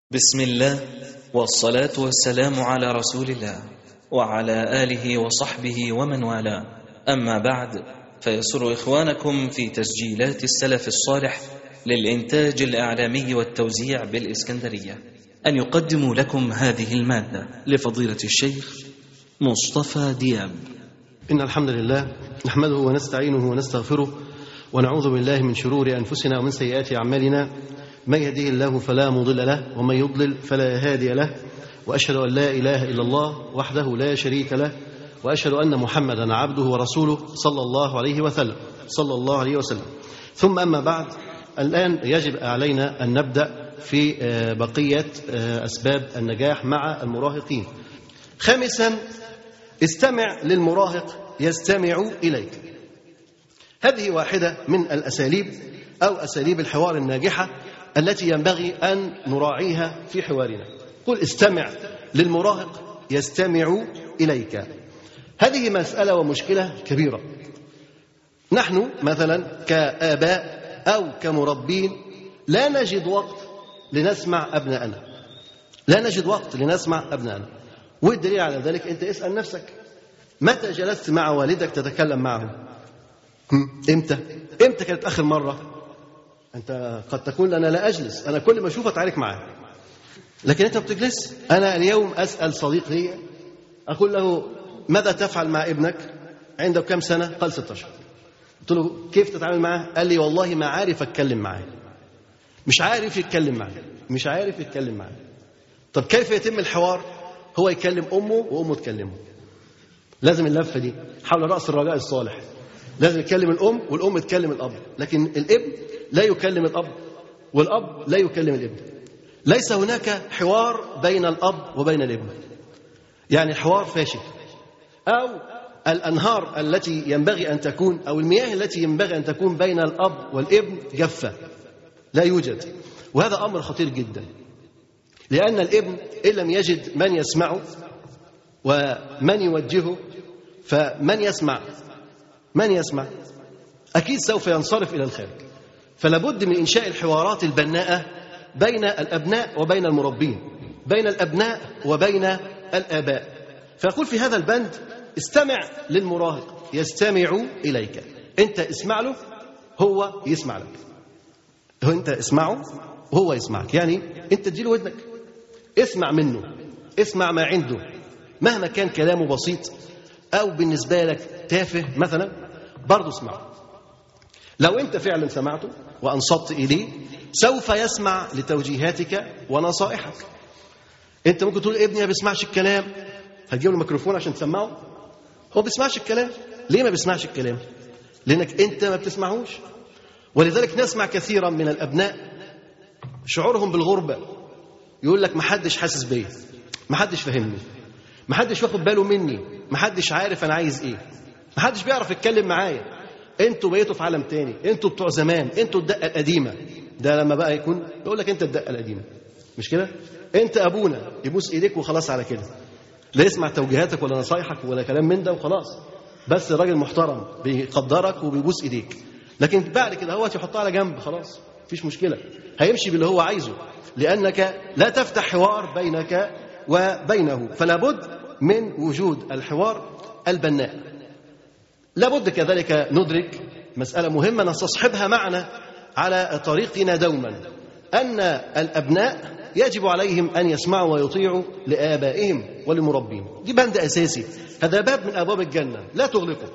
بسم الله والصلاة والسلام على رسول الله وعلى آله وصحبه ومن والاه أما بعد فيسر إخوانكم في تسجيلات السلف الصالح للإنتاج الإعلامي والتوزيع بالإسكندرية أن يقدموا لكم هذه المادة لفضيلة الشيخ مصطفى دياب إن الحمد لله نحمده ونستعينه ونستغفره ونعوذ بالله من شرور أنفسنا ومن سيئات أعمالنا من يهده الله فلا مضل له ومن يضلل فلا هادي له وأشهد أن لا إله إلا الله وحده لا شريك له وأشهد أن محمدا عبده ورسوله صلى الله عليه وسلم صلى الله عليه وسلم ثم أما بعد الآن يجب علينا أن نبدأ في بقية أسباب النجاح مع المراهقين خامسا استمع للمراهق يستمع إليك هذه واحدة من الأساليب أو أساليب الحوار الناجحة التي ينبغي أن نراعيها في حوارنا قل استمع للمراهق يستمع إليك هذه مسألة ومشكلة كبيرة نحن مثلا كآباء أو كمربين لا نجد وقت لنسمع أبناءنا لا نجد وقت لنسمع أبناءنا والدليل على ذلك أنت اسأل نفسك متى جلست مع والدك تتكلم معه امتى امتى كانت اخر مره انت قد تكون انا لا اجلس انا كل ما اشوف اتعارك معاه لكن انت ما بتجلس انا اليوم اسال صديق لي اقول له ماذا تفعل مع ابنك عنده كم سنه قال 16 قلت له كيف تتعامل معاه قال لي والله ما عارف اتكلم معاه مش عارف يتكلم معاه مش عارف يتكلم معاه طب كيف يتم الحوار هو يكلم امه وامه تكلمه لازم اللفه دي حول راس الرجاء الصالح لازم يكلم الام والام تكلم الاب لكن الابن لا يكلم الاب والاب لا يكلم الابن ليس هناك حوار بين الاب وبين الابن يعني الحوار فاشل او الانهار التي ينبغي ان تكون او المياه التي ينبغي ان تكون بين الاب والابن جافه لا يوجد وهذا امر خطير جدا لان الابن ان لم يجد من يسمعه ومن يوجهه فمن يسمع من يسمع أكيد سوف ينصرف إلى الخارج فلا بد من إنشاء الحوارات البناءة بين الأبناء وبين المربين بين الأبناء وبين الآباء فيقول في هذا البند استمع للمراهق يستمع إليك أنت اسمع له هو يسمع لك هو أنت اسمعه وهو يسمعك يعني أنت تديله ودنك اسمع منه اسمع ما عنده مهما كان كلامه بسيط أو بالنسبة لك تافه مثلا برضه اسمعه لو أنت فعلا سمعته وأنصت إليه سوف يسمع لتوجيهاتك ونصائحك أنت ممكن تقول ابني ما بيسمعش الكلام هتجيب له ميكروفون عشان تسمعه هو ما بيسمعش الكلام ليه ما بيسمعش الكلام لأنك أنت ما بتسمعوش ولذلك نسمع كثيرا من الأبناء شعورهم بالغربة يقول لك ما حدش حاسس بيا ما حدش فاهمني ما حدش واخد باله مني ما حدش عارف انا عايز ايه ما حدش بيعرف يتكلم معايا انتوا بقيتوا في عالم تاني انتوا بتوع زمان انتوا الدقه القديمه ده لما بقى يكون يقول لك انت الدقه القديمه مش كده انت ابونا يبوس ايديك وخلاص على كده لا يسمع توجيهاتك ولا نصايحك ولا كلام من ده وخلاص بس راجل محترم بيقدرك وبيبوس ايديك لكن بعد كده هو يحطها على جنب خلاص مفيش مشكله هيمشي باللي هو عايزه لانك لا تفتح حوار بينك وبينه فلا بد من وجود الحوار البناء لابد كذلك ندرك مسألة مهمة نستصحبها معنا على طريقنا دوما أن الأبناء يجب عليهم أن يسمعوا ويطيعوا لآبائهم ولمربيهم دي بند أساسي هذا باب من أبواب الجنة لا تغلقه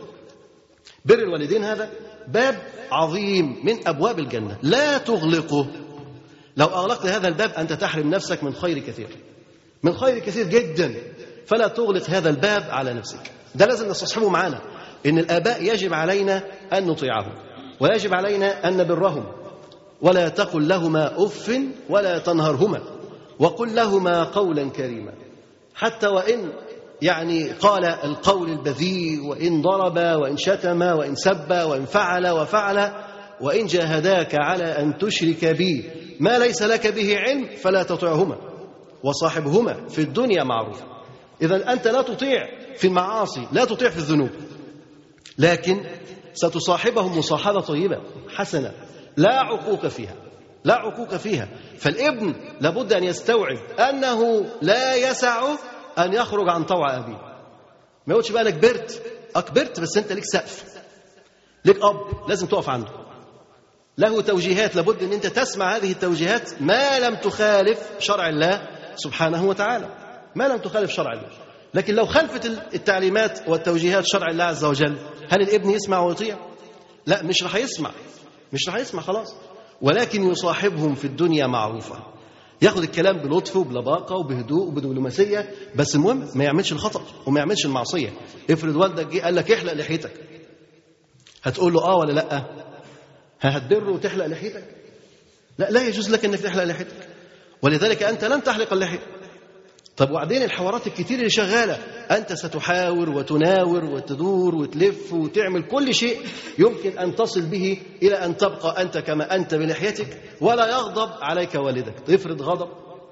بر الوالدين هذا باب عظيم من أبواب الجنة لا تغلقه لو أغلقت هذا الباب أنت تحرم نفسك من خير كثير من خير كثير جدا فلا تغلق هذا الباب على نفسك ده لازم نستصحبه معانا ان الاباء يجب علينا ان نطيعهم ويجب علينا ان نبرهم ولا تقل لهما اف ولا تنهرهما وقل لهما قولا كريما حتى وان يعني قال القول البذيء وان ضرب وان شتم وان سب وان فعل وفعل وان جاهداك على ان تشرك بي ما ليس لك به علم فلا تطعهما وصاحبهما في الدنيا معروفا إذا أنت لا تطيع في المعاصي لا تطيع في الذنوب لكن ستصاحبهم مصاحبة طيبة حسنة لا عقوق فيها لا عقوق فيها فالابن لابد أن يستوعب أنه لا يسع أن يخرج عن طوع أبيه ما يقولش بقى أنا كبرت أكبرت بس أنت ليك سقف ليك أب لازم تقف عنده له توجيهات لابد أن أنت تسمع هذه التوجيهات ما لم تخالف شرع الله سبحانه وتعالى ما لم تخالف شرع الله لكن لو خالفت التعليمات والتوجيهات شرع الله عز وجل هل الابن يسمع ويطيع لا مش راح يسمع مش راح يسمع خلاص ولكن يصاحبهم في الدنيا معروفة ياخد الكلام بلطف وبلباقة وبهدوء وبدبلوماسية بس المهم ما يعملش الخطأ وما يعملش المعصية افرض والدك جه قال لك احلق لحيتك هتقول له اه ولا لا ها هتبره وتحلق لحيتك لا لا يجوز لك انك تحلق لحيتك ولذلك انت لن تحلق اللحيه طب وبعدين الحوارات الكتير اللي شغاله انت ستحاور وتناور وتدور وتلف وتعمل كل شيء يمكن ان تصل به الى ان تبقى انت كما انت بلحيتك ولا يغضب عليك والدك تفرض غضب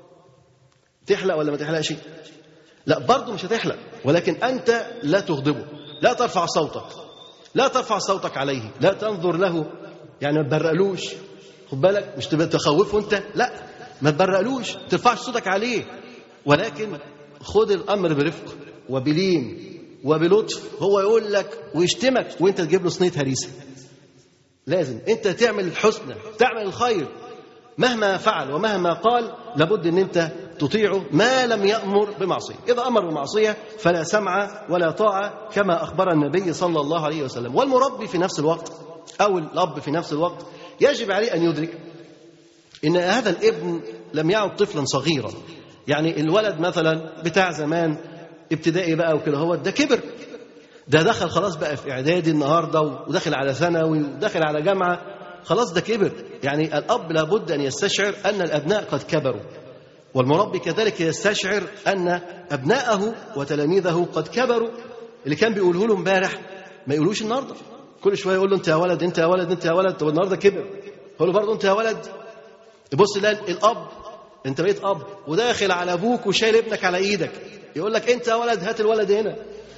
تحلق ولا ما تحلقش لا برضه مش هتحلق ولكن انت لا تغضبه لا ترفع صوتك لا ترفع صوتك عليه لا تنظر له يعني ما تبرقلوش خد بالك مش تبقى تخوفه انت لا ما تبرقلوش ما ترفعش صوتك عليه ولكن خد الامر برفق وبلين وبلطف هو يقول لك ويشتمك وانت تجيب له صينيه هريسه لازم انت تعمل الحسنى تعمل الخير مهما فعل ومهما قال لابد ان انت تطيعه ما لم يامر بمعصيه اذا امر بمعصيه فلا سمع ولا طاعه كما اخبر النبي صلى الله عليه وسلم والمربي في نفس الوقت او الاب في نفس الوقت يجب عليه ان يدرك ان هذا الابن لم يعد طفلا صغيرا يعني الولد مثلا بتاع زمان ابتدائي بقى وكده هو ده كبر ده دخل خلاص بقى في اعدادي النهارده وداخل على ثانوي وداخل على جامعه خلاص ده كبر يعني الاب لابد ان يستشعر ان الابناء قد كبروا والمربي كذلك يستشعر ان ابناءه وتلاميذه قد كبروا اللي كان بيقوله له امبارح ما يقولوش النهارده كل شويه يقول له انت يا ولد انت يا ولد انت يا ولد طب النهارده كبر يقول له برضه انت يا ولد يبص يلاقي الاب انت بقيت اب وداخل على ابوك وشايل ابنك على ايدك يقول لك انت يا ولد هات الولد هنا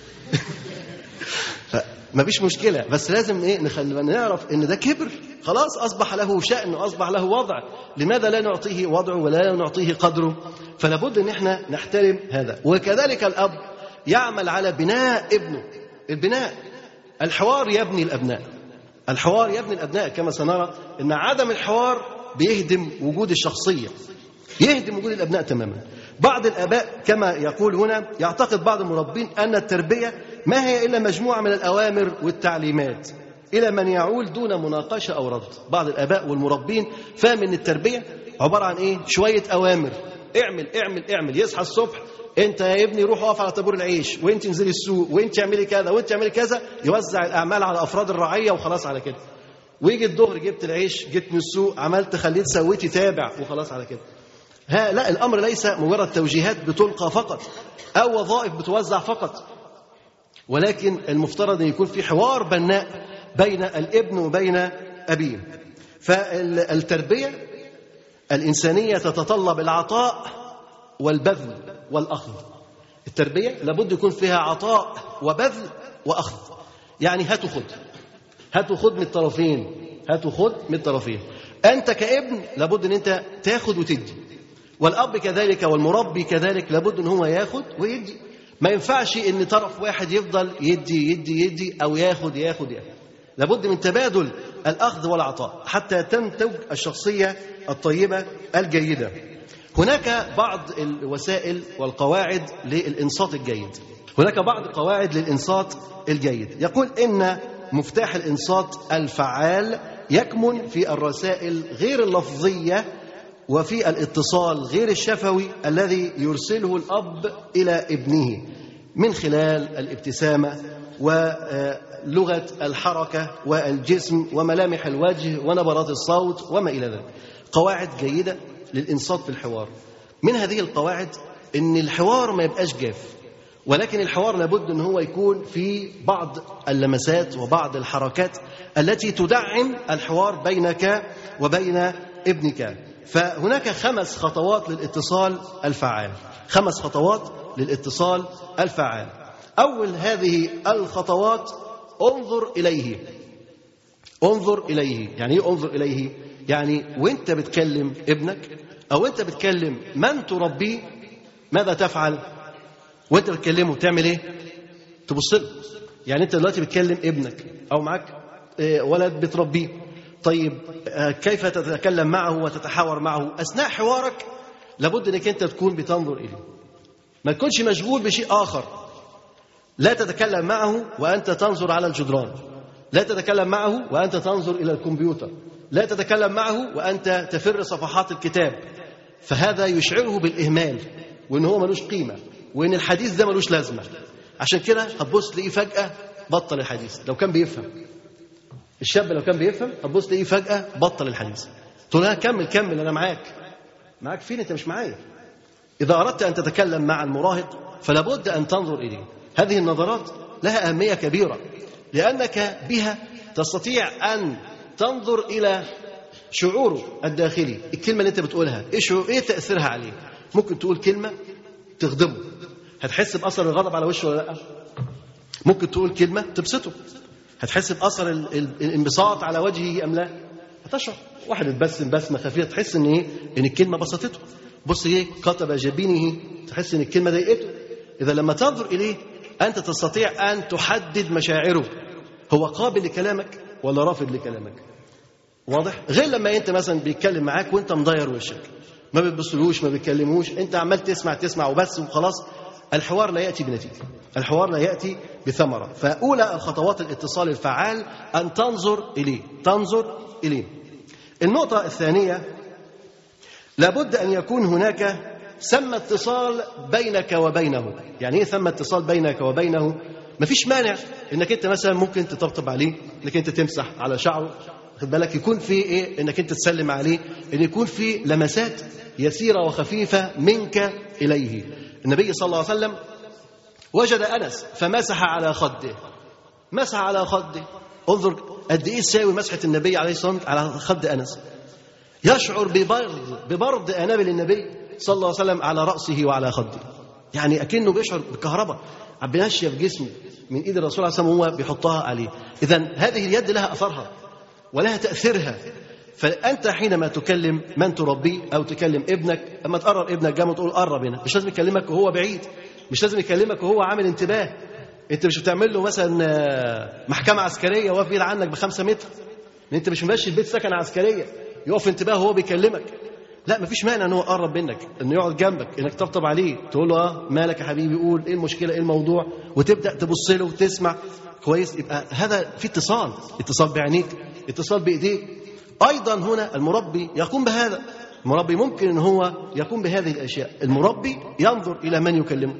ما فيش مشكلة بس لازم ايه نخلي نعرف ان ده كبر خلاص اصبح له شأن واصبح له وضع لماذا لا نعطيه وضعه ولا نعطيه قدره فلا بد ان احنا نحترم هذا وكذلك الاب يعمل على بناء ابنه البناء الحوار يبني الابناء الحوار يبني الابناء كما سنرى ان عدم الحوار بيهدم وجود الشخصيه يهدم وجود الابناء تماما بعض الاباء كما يقول هنا يعتقد بعض المربين ان التربيه ما هي الا مجموعه من الاوامر والتعليمات الى من يعول دون مناقشه او رد بعض الاباء والمربين فاهم ان التربيه عباره عن ايه شويه اوامر اعمل اعمل اعمل يصحى الصبح انت يا ابني روح اقف على طابور العيش وانت انزلي السوق وانت اعملي كذا وانت اعملي كذا يوزع الاعمال على افراد الرعيه وخلاص على كده ويجي الظهر جبت العيش جيت من السوق عملت خليت سويتي تابع وخلاص على كده ها لا الامر ليس مجرد توجيهات بتلقى فقط او وظائف بتوزع فقط ولكن المفترض ان يكون في حوار بناء بين الابن وبين ابيه فالتربيه الانسانيه تتطلب العطاء والبذل والاخذ التربيه لابد يكون فيها عطاء وبذل واخذ يعني هات وخد هات وخد من الطرفين هات وخد من الطرفين انت كابن لابد ان انت تاخد وتدي والاب كذلك والمربي كذلك لابد ان هو ياخد ويدي ما ينفعش ان طرف واحد يفضل يدي يدي يدي او ياخد ياخد ياخد لابد من تبادل الاخذ والعطاء حتى تنتج الشخصيه الطيبه الجيده هناك بعض الوسائل والقواعد للانصات الجيد هناك بعض قواعد للانصات الجيد يقول ان مفتاح الانصات الفعال يكمن في الرسائل غير اللفظيه وفي الاتصال غير الشفوي الذي يرسله الاب الى ابنه من خلال الابتسامه ولغه الحركه والجسم وملامح الوجه ونبرات الصوت وما الى ذلك قواعد جيده للانصات في الحوار من هذه القواعد ان الحوار ما يبقاش جاف ولكن الحوار لابد ان هو يكون في بعض اللمسات وبعض الحركات التي تدعم الحوار بينك وبين ابنك فهناك خمس خطوات للاتصال الفعال خمس خطوات للاتصال الفعال اول هذه الخطوات انظر اليه انظر اليه يعني ايه انظر اليه يعني وانت بتكلم ابنك او انت بتكلم من تربيه ماذا تفعل وانت بتكلمه تعمل ايه تبص له يعني انت دلوقتي بتكلم ابنك او معاك آه، ولد بتربيه طيب آه، كيف تتكلم معه وتتحاور معه اثناء حوارك لابد انك انت تكون بتنظر اليه ما تكونش مشغول بشيء اخر لا تتكلم معه وانت تنظر على الجدران لا تتكلم معه وانت تنظر الى الكمبيوتر لا تتكلم معه وانت تفر صفحات الكتاب فهذا يشعره بالاهمال وان هو ملوش قيمه وان الحديث ده ملوش لازمه عشان كده هتبص تلاقيه فجاه بطل الحديث لو كان بيفهم الشاب لو كان بيفهم هتبص تلاقيه فجاه بطل الحديث تقول له كمل كمل انا معاك معاك فين انت مش معايا اذا اردت ان تتكلم مع المراهق فلا بد ان تنظر اليه هذه النظرات لها اهميه كبيره لانك بها تستطيع ان تنظر الى شعوره الداخلي الكلمه اللي انت بتقولها ايه شعور ايه تاثيرها عليه ممكن تقول كلمه تغضبه هتحس باثر الغضب على وشه ولا لا ممكن تقول كلمه تبسطه هتحس باثر ال- ال- الانبساط على وجهه ام لا هتشعر واحد اتبسم بسمه خفيفه تحس ان ايه ان الكلمه بسطته بص ايه كتب جبينه تحس ان الكلمه ضايقته اذا لما تنظر اليه انت تستطيع ان تحدد مشاعره هو قابل لكلامك ولا رافض لكلامك واضح غير لما انت مثلا بيتكلم معاك وانت مضير وشك ما بتبصلوش ما بتكلموش انت عمال تسمع تسمع وبس وخلاص الحوار لا ياتي بنتيجه الحوار لا ياتي بثمره فاولى الخطوات الاتصال الفعال ان تنظر اليه تنظر اليه النقطه الثانيه لابد ان يكون هناك ثم اتصال بينك وبينه يعني ايه ثم اتصال بينك وبينه مفيش مانع انك انت مثلا ممكن تطبطب عليه انك انت تمسح على شعره خد بالك يكون في ايه انك انت تسلم عليه ان يكون في لمسات يسيره وخفيفه منك اليه النبي صلى الله عليه وسلم وجد انس فمسح على خده مسح على خده انظر قد ايه تساوي مسحه النبي عليه الصلاه والسلام على خد انس يشعر ببرد ببرد انامل النبي صلى الله عليه وسلم على راسه وعلى خده يعني اكنه بيشعر بكهرباء بينشف جسمه من ايد الرسول عليه الصلاه والسلام وهو بيحطها عليه اذا هذه اليد لها اثرها ولها تاثيرها فانت حينما تكلم من تربيه او تكلم ابنك اما تقرب ابنك جنبه تقول قرب هنا مش لازم يكلمك وهو بعيد مش لازم يكلمك وهو عامل انتباه انت مش بتعمل له مثلا آه، محكمه عسكريه واقف بعيد عنك بخمسة متر انت مش ماشي البيت سكن عسكريه يقف انتباه وهو بيكلمك لا مفيش مانع ان هو يقرب منك انه يقعد جنبك انك تطبطب عليه تقول له اه مالك يا حبيبي قول ايه المشكله ايه الموضوع وتبدا تبص له وتسمع كويس يبقى هذا في اتصال اتصال بعينيك اتصال بايديك ايضا هنا المربي يقوم بهذا المربي ممكن ان هو يقوم بهذه الاشياء المربي ينظر الى من يكلمه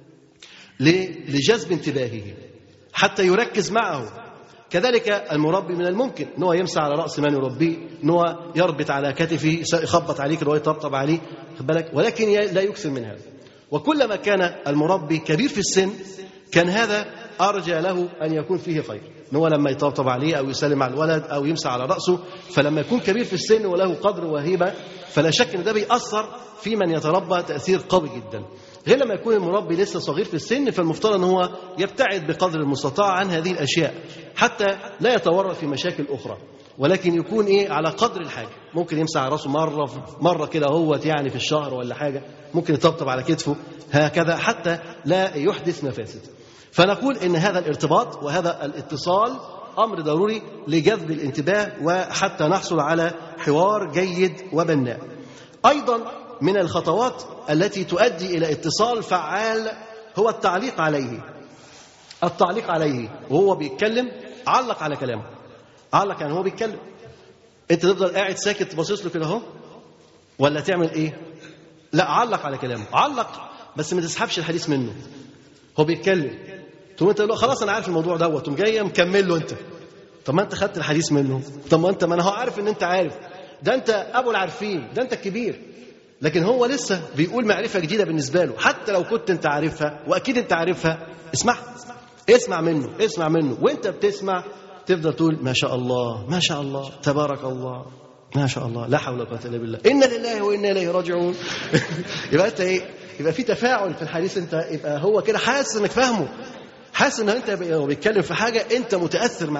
ليه؟ لجذب انتباهه حتى يركز معه كذلك المربي من الممكن ان هو يمسح على راس من يربيه ان هو يربط على كتفه يخبط عليك ان هو يطبطب عليه خد بالك ولكن ي- لا يكثر من هذا وكلما كان المربي كبير في السن كان هذا ارجى له ان يكون فيه خير ان هو لما يطبطب عليه او يسلم على الولد او يمسح على راسه فلما يكون كبير في السن وله قدر وهيبه فلا شك ان ده بيأثر في من يتربى تاثير قوي جدا غير لما يكون المربي لسه صغير في السن فالمفترض ان هو يبتعد بقدر المستطاع عن هذه الاشياء حتى لا يتورط في مشاكل اخرى ولكن يكون ايه على قدر الحاجه ممكن يمسح على راسه مره مره كده هو يعني في الشهر ولا حاجه ممكن يطبطب على كتفه هكذا حتى لا يحدث مفاسد فنقول ان هذا الارتباط وهذا الاتصال امر ضروري لجذب الانتباه وحتى نحصل على حوار جيد وبناء ايضا من الخطوات التي تؤدي الى اتصال فعال هو التعليق عليه التعليق عليه وهو بيتكلم علق على كلامه علق يعني هو بيتكلم انت تفضل قاعد ساكت باصص له كده اهو ولا تعمل ايه لا علق على كلامه علق بس ما تسحبش الحديث منه هو بيتكلم تقوم انت تقول له خلاص انا عارف الموضوع دوت تقوم جاي مكمل له انت طب ما انت خدت الحديث منه طب ما انت ما انا هو عارف ان انت عارف ده انت ابو العارفين ده انت الكبير لكن هو لسه بيقول معرفه جديده بالنسبه له حتى لو كنت انت عارفها واكيد انت عارفها اسمعها اسمع منه اسمع منه وانت بتسمع تفضل تقول ما شاء الله ما شاء الله تبارك الله ما شاء الله لا حول ولا قوه الا بالله انا لله وانا اليه راجعون يبقى انت ايه يبقى في تفاعل في الحديث انت يبقى هو كده حاسس انك فاهمه حاسس ان انت هو بيتكلم في حاجه انت متاثر معاها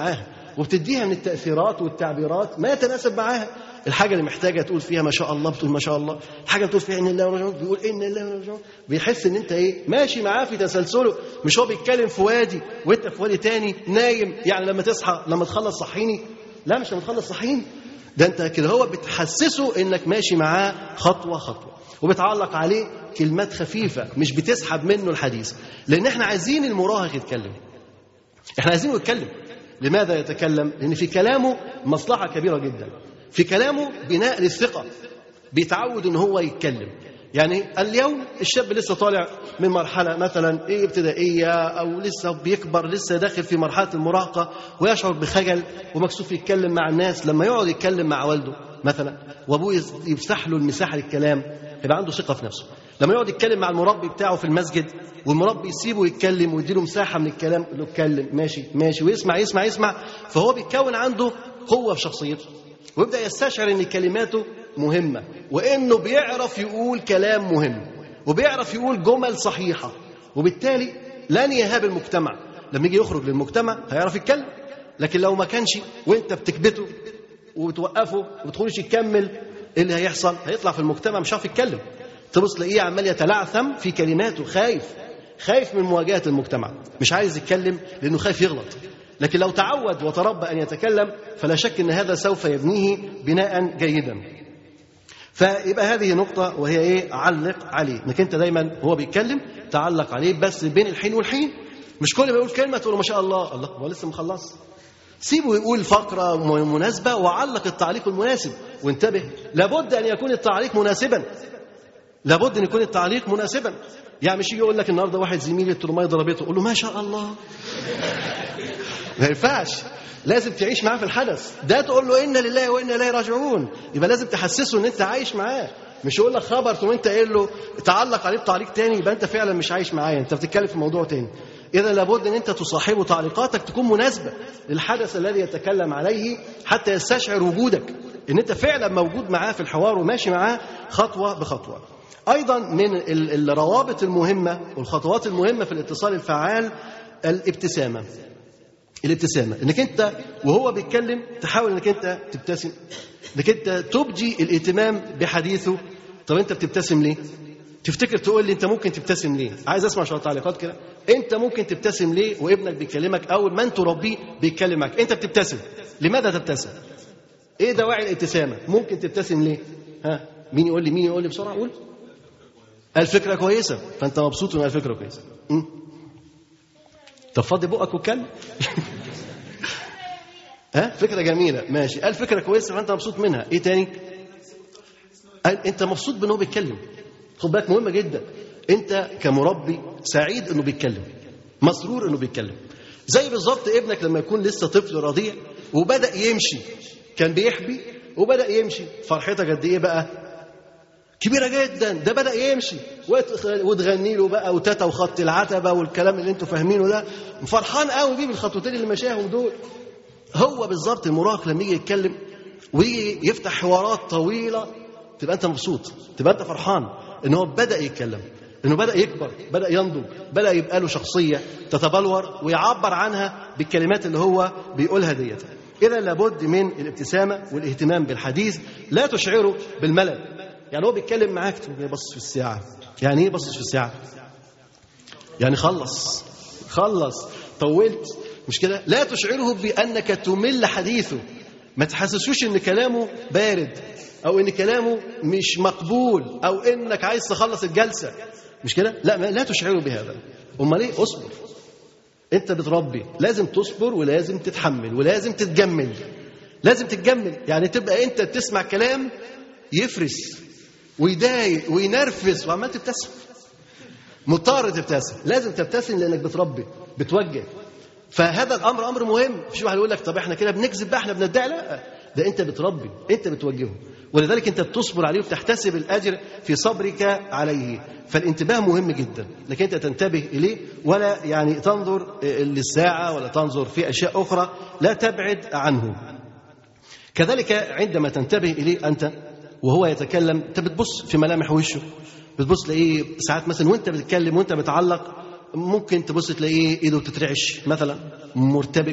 وبتديها من التاثيرات والتعبيرات ما يتناسب معاها الحاجه اللي محتاجه تقول فيها ما شاء الله بتقول ما شاء الله الحاجه اللي بتقول فيها ان الله راجعون بيقول ان الله راجعون بيحس ان انت ايه ماشي معاه في تسلسله مش هو بيتكلم في وادي وانت في وادي تاني نايم يعني لما تصحى لما تخلص صحيني لا مش لما تخلص صحيني ده انت كده هو بتحسسه انك ماشي معاه خطوه خطوه وبتعلق عليه كلمات خفيفه مش بتسحب منه الحديث لان احنا عايزين المراهق يتكلم احنا عايزينه يتكلم لماذا يتكلم لان في كلامه مصلحه كبيره جدا في كلامه بناء للثقه بيتعود ان هو يتكلم يعني اليوم الشاب لسه طالع من مرحلة مثلا إيه ابتدائية أو لسه بيكبر لسه داخل في مرحلة المراهقة ويشعر بخجل ومكسوف يتكلم مع الناس لما يقعد يتكلم مع والده مثلا وأبوه يفتح له المساحة للكلام يبقى عنده ثقة في نفسه لما يقعد يتكلم مع المربي بتاعه في المسجد والمربي يسيبه يتكلم ويديله مساحة من الكلام يقول له اتكلم ماشي ماشي ويسمع يسمع يسمع فهو بيتكون عنده قوة في شخصيته ويبدأ يستشعر ان كلماته مهمة وانه بيعرف يقول كلام مهم وبيعرف يقول جمل صحيحة وبالتالي لن يهاب المجتمع لما يجي يخرج للمجتمع هيعرف يتكلم لكن لو ما كانش وانت بتكبته وبتوقفه وما تخليش يكمل ايه اللي هيحصل هيطلع في المجتمع مش عارف يتكلم تبص تلاقيه عمال يتلعثم في كلماته خايف خايف من مواجهة المجتمع مش عايز يتكلم لأنه خايف يغلط لكن لو تعود وتربى أن يتكلم فلا شك أن هذا سوف يبنيه بناء جيدا فيبقى هذه نقطة وهي إيه علق عليه إنك أنت دايما هو بيتكلم تعلق عليه بس بين الحين والحين مش كل ما يقول كلمة تقول ما شاء الله الله هو لسه مخلص سيبه يقول فقرة مناسبة وعلق التعليق المناسب وانتبه لابد أن يكون التعليق مناسبا لابد أن يكون التعليق مناسبا يعني مش يجي يقول لك النهارده واحد زميلي الترمايه ضربته قول له ما شاء الله ما ينفعش لازم تعيش معاه في الحدث ده تقول له انا لله وانا اليه راجعون يبقى لازم تحسسه ان انت عايش معاه مش يقول لك خبر ثم انت قايل له تعلق عليه بتعليق تاني يبقى انت فعلا مش عايش معايا انت بتتكلم في موضوع تاني اذا لابد ان انت تصاحبه تعليقاتك تكون مناسبه للحدث الذي يتكلم عليه حتى يستشعر وجودك ان انت فعلا موجود معاه في الحوار وماشي معاه خطوه بخطوه ايضا من الروابط المهمه والخطوات المهمه في الاتصال الفعال الابتسامه الابتسامه انك انت وهو بيتكلم تحاول انك انت تبتسم انك انت تبدي الاهتمام بحديثه طب انت بتبتسم ليه تفتكر تقول لي انت ممكن تبتسم ليه عايز اسمع شويه تعليقات كده انت ممكن تبتسم ليه وابنك بيكلمك اول ما انت تربيه بيكلمك انت بتبتسم لماذا تبتسم ايه دواعي الابتسامه ممكن تبتسم ليه ها مين يقول لي مين يقول لي بسرعه قول الفكره كويسه فانت مبسوط ان الفكره كويسه م? طب فضي بقك واتكلم ها فكره جميله ماشي قال فكره كويسه فانت مبسوط منها ايه تاني قال انت مبسوط بان هو بيتكلم خد بالك مهمه جدا انت كمربي سعيد انه بيتكلم مسرور انه بيتكلم زي بالظبط ابنك لما يكون لسه طفل رضيع وبدا يمشي كان بيحبي وبدا يمشي فرحتك قد ايه بقى كبيره جدا ده بدا يمشي وتغني له بقى وتاتا وخط العتبه والكلام اللي انتوا فاهمينه ده فرحان قوي بيه بالخطوتين اللي مشاهم دول هو بالظبط المراهق لما يجي يتكلم ويجي يفتح حوارات طويله تبقى انت مبسوط تبقى انت فرحان ان هو بدا يتكلم انه بدا يكبر بدا ينضج بدا يبقى له شخصيه تتبلور ويعبر عنها بالكلمات اللي هو بيقولها ديت اذا لابد من الابتسامه والاهتمام بالحديث لا تشعره بالملل يعني هو بيتكلم معاك تقول بص في الساعه يعني ايه بص في الساعه يعني خلص خلص طولت مش كده لا تشعره بانك تمل حديثه ما تحسسوش ان كلامه بارد او ان كلامه مش مقبول او انك عايز تخلص الجلسه مش كده لا لا تشعره بهذا امال ايه اصبر انت بتربي لازم تصبر ولازم تتحمل ولازم تتجمل لازم تتجمل يعني تبقى انت تسمع كلام يفرس ويضايق وينرفز وعمال تبتسم مضطر تبتسم لازم تبتسم لانك بتربي بتوجه فهذا الامر امر مهم مفيش واحد يقول لك طب احنا كده بنكذب بقى احنا بندعي لا ده انت بتربي انت بتوجهه ولذلك انت بتصبر عليه وتحتسب الاجر في صبرك عليه فالانتباه مهم جدا لكن انت تنتبه اليه ولا يعني تنظر للساعه ولا تنظر في اشياء اخرى لا تبعد عنه كذلك عندما تنتبه اليه انت وهو يتكلم انت بتبص في ملامح وشه بتبص تلاقيه ساعات مثلا وانت بتتكلم وانت بتعلق ممكن تبص تلاقيه ايده بتترعش مثلا مرتبك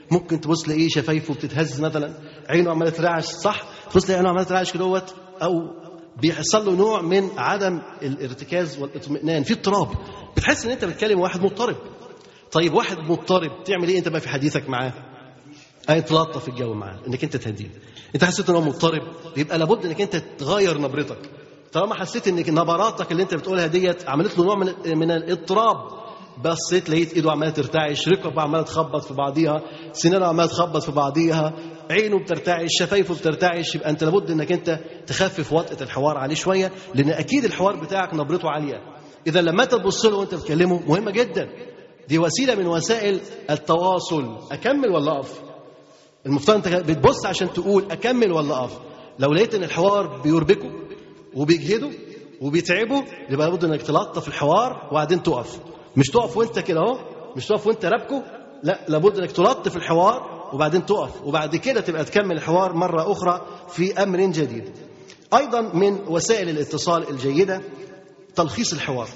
ممكن تبص تلاقيه شفايفه بتتهز مثلا عينه عماله ترعش صح تبص تلاقي عينه عماله ترعش كده دوت او بيحصل له نوع من عدم الارتكاز والاطمئنان في اضطراب بتحس ان انت بتكلم واحد مضطرب طيب واحد مضطرب تعمل ايه انت بقى في حديثك معاه اي تلطف الجو معاه انك انت تهديه انت حسيت ان هو مضطرب يبقى لابد انك انت تغير نبرتك طالما حسيت انك نبراتك اللي انت بتقولها ديت عملت له نوع من من الاضطراب بصيت لقيت ايده عماله ترتعش ركبه عماله تخبط في بعضيها سنانه عماله تخبط في بعضيها عينه بترتعش شفايفه بترتعش يبقى انت لابد انك انت تخفف وطئه الحوار عليه شويه لان اكيد الحوار بتاعك نبرته عاليه اذا لما انت تبص له وانت بتكلمه مهمه جدا دي وسيله من وسائل التواصل اكمل ولا اقف المفترض انت بتبص عشان تقول اكمل ولا اقف لو لقيت ان الحوار بيربكه وبيجهده وبيتعبه يبقى لابد انك تلطف الحوار وبعدين تقف مش تقف وانت كده اهو مش تقف وانت رابكه لا لابد انك تلطف الحوار وبعدين تقف وبعد كده تبقى تكمل الحوار مره اخرى في امر جديد ايضا من وسائل الاتصال الجيده تلخيص الحوار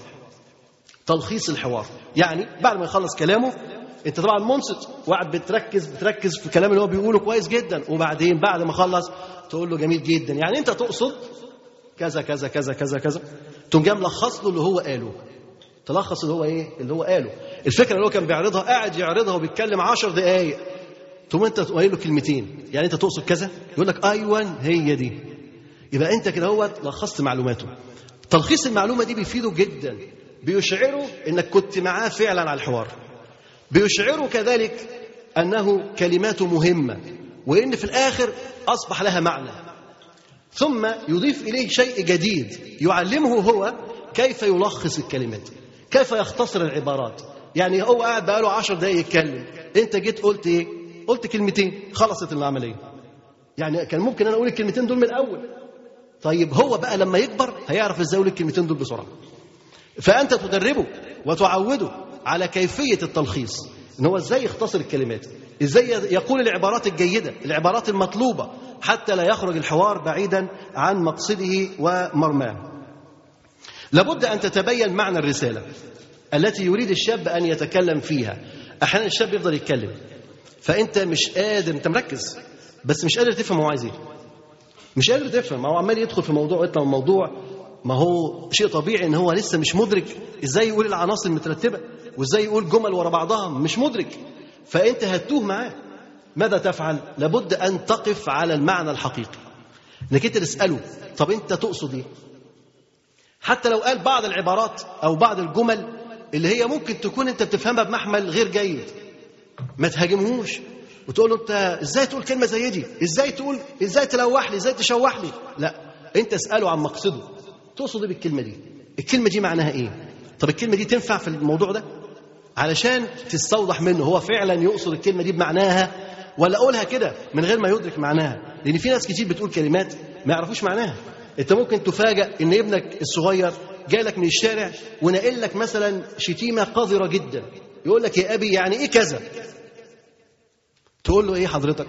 تلخيص الحوار يعني بعد ما يخلص كلامه انت طبعا منصت وقاعد بتركز بتركز في الكلام اللي هو بيقوله كويس جدا وبعدين بعد ما خلص تقول له جميل جدا يعني انت تقصد كذا كذا كذا كذا كذا تقوم جاي ملخص له اللي هو قاله تلخص اللي هو ايه اللي هو قاله الفكره اللي هو كان بيعرضها قاعد يعرضها وبيتكلم 10 دقائق تقوم انت قايل له كلمتين يعني انت تقصد كذا يقول لك ايوه هي دي يبقى انت كده هو لخصت معلوماته تلخيص المعلومه دي بيفيده جدا بيشعره انك كنت معاه فعلا على الحوار بيشعره كذلك انه كلماته مهمه وان في الاخر اصبح لها معنى ثم يضيف اليه شيء جديد يعلمه هو كيف يلخص الكلمات كيف يختصر العبارات يعني هو قاعد بقاله عشر دقايق يتكلم انت جيت قلت ايه قلت كلمتين خلصت العمليه يعني كان ممكن انا اقول الكلمتين دول من الاول طيب هو بقى لما يكبر هيعرف ازاي يقول الكلمتين دول بسرعه فانت تدربه وتعوده على كيفيه التلخيص ان هو ازاي يختصر الكلمات ازاي يقول العبارات الجيده العبارات المطلوبه حتى لا يخرج الحوار بعيدا عن مقصده ومرماه لابد ان تتبين معنى الرساله التي يريد الشاب ان يتكلم فيها احيانا الشاب يفضل يتكلم فانت مش قادر انت مركز بس مش قادر تفهم هو عايز ايه مش قادر تفهم ما هو عمال يدخل في موضوع يطلع من موضوع ما هو شيء طبيعي ان هو لسه مش مدرك ازاي يقول العناصر المترتبه وازاي يقول جمل ورا بعضها مش مدرك فانت هتوه معاه ماذا تفعل لابد ان تقف على المعنى الحقيقي انك انت تساله طب انت تقصد ايه حتى لو قال بعض العبارات او بعض الجمل اللي هي ممكن تكون انت بتفهمها بمحمل غير جيد ما تهاجمهوش وتقول له انت ازاي تقول كلمه زي دي ازاي تقول ازاي تلوح لي ازاي تشوح لي لا انت اساله عن مقصده تقصد ايه بالكلمه دي الكلمه دي معناها ايه طب الكلمه دي تنفع في الموضوع ده علشان تستوضح منه هو فعلا يقصد الكلمه دي بمعناها ولا اقولها كده من غير ما يدرك معناها لان في ناس كتير بتقول كلمات ما يعرفوش معناها انت ممكن تفاجأ ان ابنك الصغير جاي لك من الشارع ونقل لك مثلا شتيمه قذره جدا يقول لك يا ابي يعني ايه كذا تقول له ايه حضرتك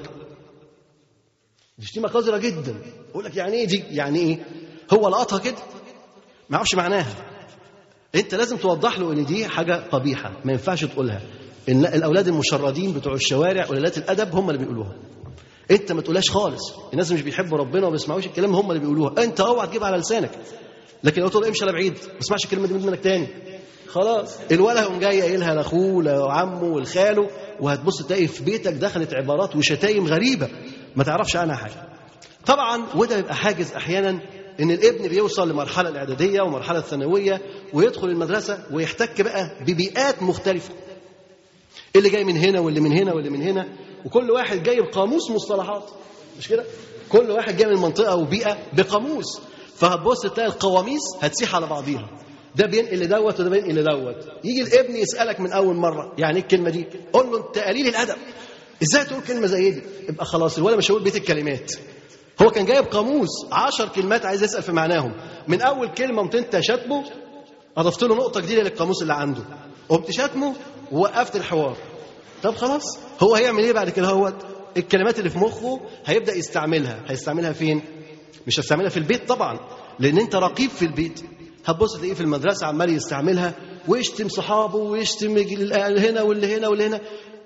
دي شتيمه قذره جدا يقول لك يعني ايه دي يعني ايه هو لقطها كده ما يعرفش معناها انت لازم توضح له ان دي حاجه قبيحه ما ينفعش تقولها ان الاولاد المشردين بتوع الشوارع قلالات الادب هم اللي بيقولوها انت ما تقولهاش خالص الناس مش بيحبوا ربنا وما بيسمعوش الكلام هم اللي بيقولوها انت اوعى تجيبها على لسانك لكن لو تقول امشي على بعيد ما تسمعش الكلمه دي منك تاني خلاص الولد يقوم جاي قايلها لاخوه لعمه ولخاله وهتبص تلاقي في بيتك دخلت عبارات وشتايم غريبه ما تعرفش عنها حاجه طبعا وده بيبقى حاجز احيانا ان الابن بيوصل لمرحله الاعداديه ومرحله الثانويه ويدخل المدرسه ويحتك بقى ببيئات مختلفه اللي جاي من هنا واللي من هنا واللي من هنا وكل واحد جاي بقاموس مصطلحات مش كده كل واحد جاي من منطقه وبيئه بقاموس فهتبص تلاقي القواميس هتسيح على بعضيها ده بينقل لدوت وده بينقل لدوت يجي الابن يسالك من اول مره يعني ايه الكلمه دي قول له انت قليل الادب ازاي تقول كلمه زي دي يبقى خلاص الولد مش هيقول بيت الكلمات هو كان جايب قاموس عشر كلمات عايز يسال في معناهم من اول كلمه قمت انت شاتمه اضفت له نقطه جديده للقاموس اللي عنده قمت شاتمه ووقفت الحوار طب خلاص هو هيعمل ايه بعد كده هوت الكلمات اللي في مخه هيبدا يستعملها هيستعملها فين مش هيستعملها في البيت طبعا لان انت رقيب في البيت هتبص تلاقيه في المدرسه عمال يستعملها ويشتم صحابه ويشتم هنا واللي هنا واللي هنا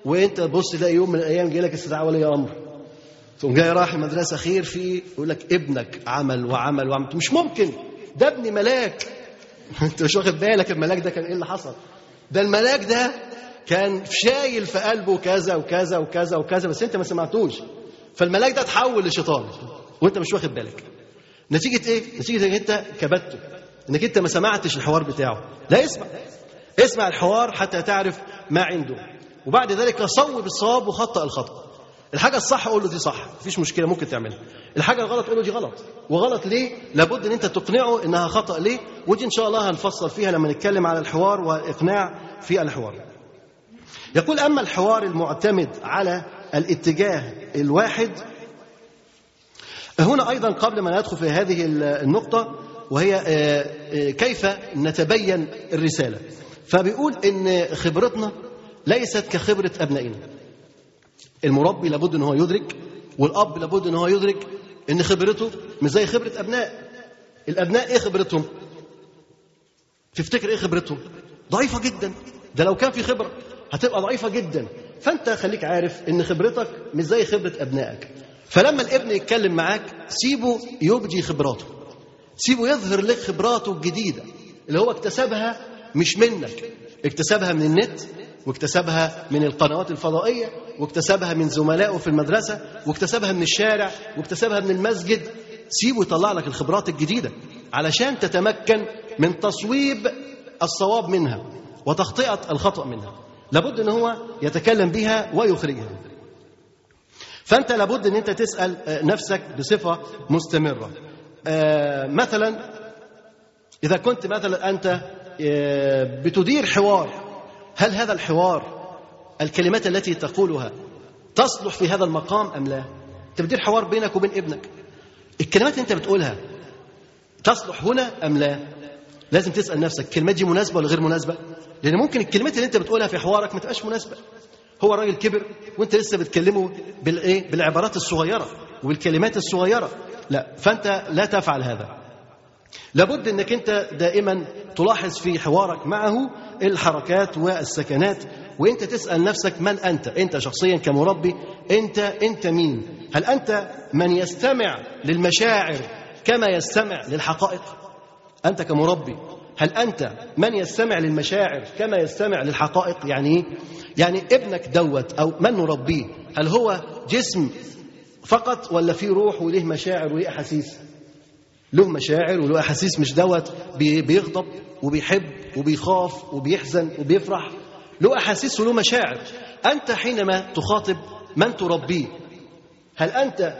وانت تبص تلاقي يوم من الايام جاي لك استدعاء ولي امر تقوم جاي رايح المدرسه خير في يقول لك ابنك عمل وعمل وعمل مش ممكن ده ابني ملاك انت مش واخد بالك الملاك ده كان ايه اللي حصل ده الملاك ده كان شايل في قلبه كذا وكذا وكذا وكذا بس انت ما سمعتوش فالملاك ده اتحول لشيطان وانت مش واخد بالك نتيجه ايه نتيجه انك انت كبته انك انت ما سمعتش الحوار بتاعه لا اسمع اسمع الحوار حتى تعرف ما عنده وبعد ذلك صوب الصواب وخطأ الخطأ الحاجة الصح قول له دي صح مفيش مشكلة ممكن تعملها الحاجة الغلط قول له دي غلط وغلط ليه لابد ان انت تقنعه انها خطأ ليه ودي ان شاء الله هنفصل فيها لما نتكلم على الحوار والاقناع في الحوار يقول اما الحوار المعتمد على الاتجاه الواحد هنا ايضا قبل ما ندخل في هذه النقطة وهي كيف نتبين الرسالة فبيقول ان خبرتنا ليست كخبرة أبنائنا المربي لابد ان هو يدرك والاب لابد ان هو يدرك ان خبرته مش زي خبره ابناء الابناء ايه خبرتهم تفتكر ايه خبرتهم ضعيفه جدا ده لو كان في خبره هتبقى ضعيفه جدا فانت خليك عارف ان خبرتك مش زي خبره ابنائك فلما الابن يتكلم معاك سيبه يبدي خبراته سيبه يظهر لك خبراته الجديده اللي هو اكتسبها مش منك اكتسبها من النت واكتسبها من القنوات الفضائية واكتسبها من زملائه في المدرسة واكتسبها من الشارع واكتسبها من المسجد سيبه يطلع لك الخبرات الجديدة علشان تتمكن من تصويب الصواب منها وتخطئة الخطأ منها لابد ان هو يتكلم بها ويخرجها فانت لابد ان انت تسأل نفسك بصفة مستمرة مثلا اذا كنت مثلا انت بتدير حوار هل هذا الحوار الكلمات التي تقولها تصلح في هذا المقام أم لا أنت بتدير حوار بينك وبين ابنك الكلمات اللي أنت بتقولها تصلح هنا أم لا لازم تسأل نفسك الكلمات دي مناسبة ولا غير مناسبة لأن ممكن الكلمات اللي أنت بتقولها في حوارك ما تبقاش مناسبة هو الراجل كبر وانت لسه بتكلمه بالايه بالعبارات الصغيره وبالكلمات الصغيره لا فانت لا تفعل هذا لابد انك انت دائما تلاحظ في حوارك معه الحركات والسكنات وانت تسال نفسك من انت انت شخصيا كمربي انت انت مين هل انت من يستمع للمشاعر كما يستمع للحقائق انت كمربي هل انت من يستمع للمشاعر كما يستمع للحقائق يعني ايه يعني ابنك دوت او من نربيه هل هو جسم فقط ولا فيه روح وليه مشاعر وليه احاسيس له مشاعر وله احاسيس مش دوت بيغضب وبيحب وبيخاف وبيحزن وبيفرح له احاسيس وله مشاعر انت حينما تخاطب من تربيه هل انت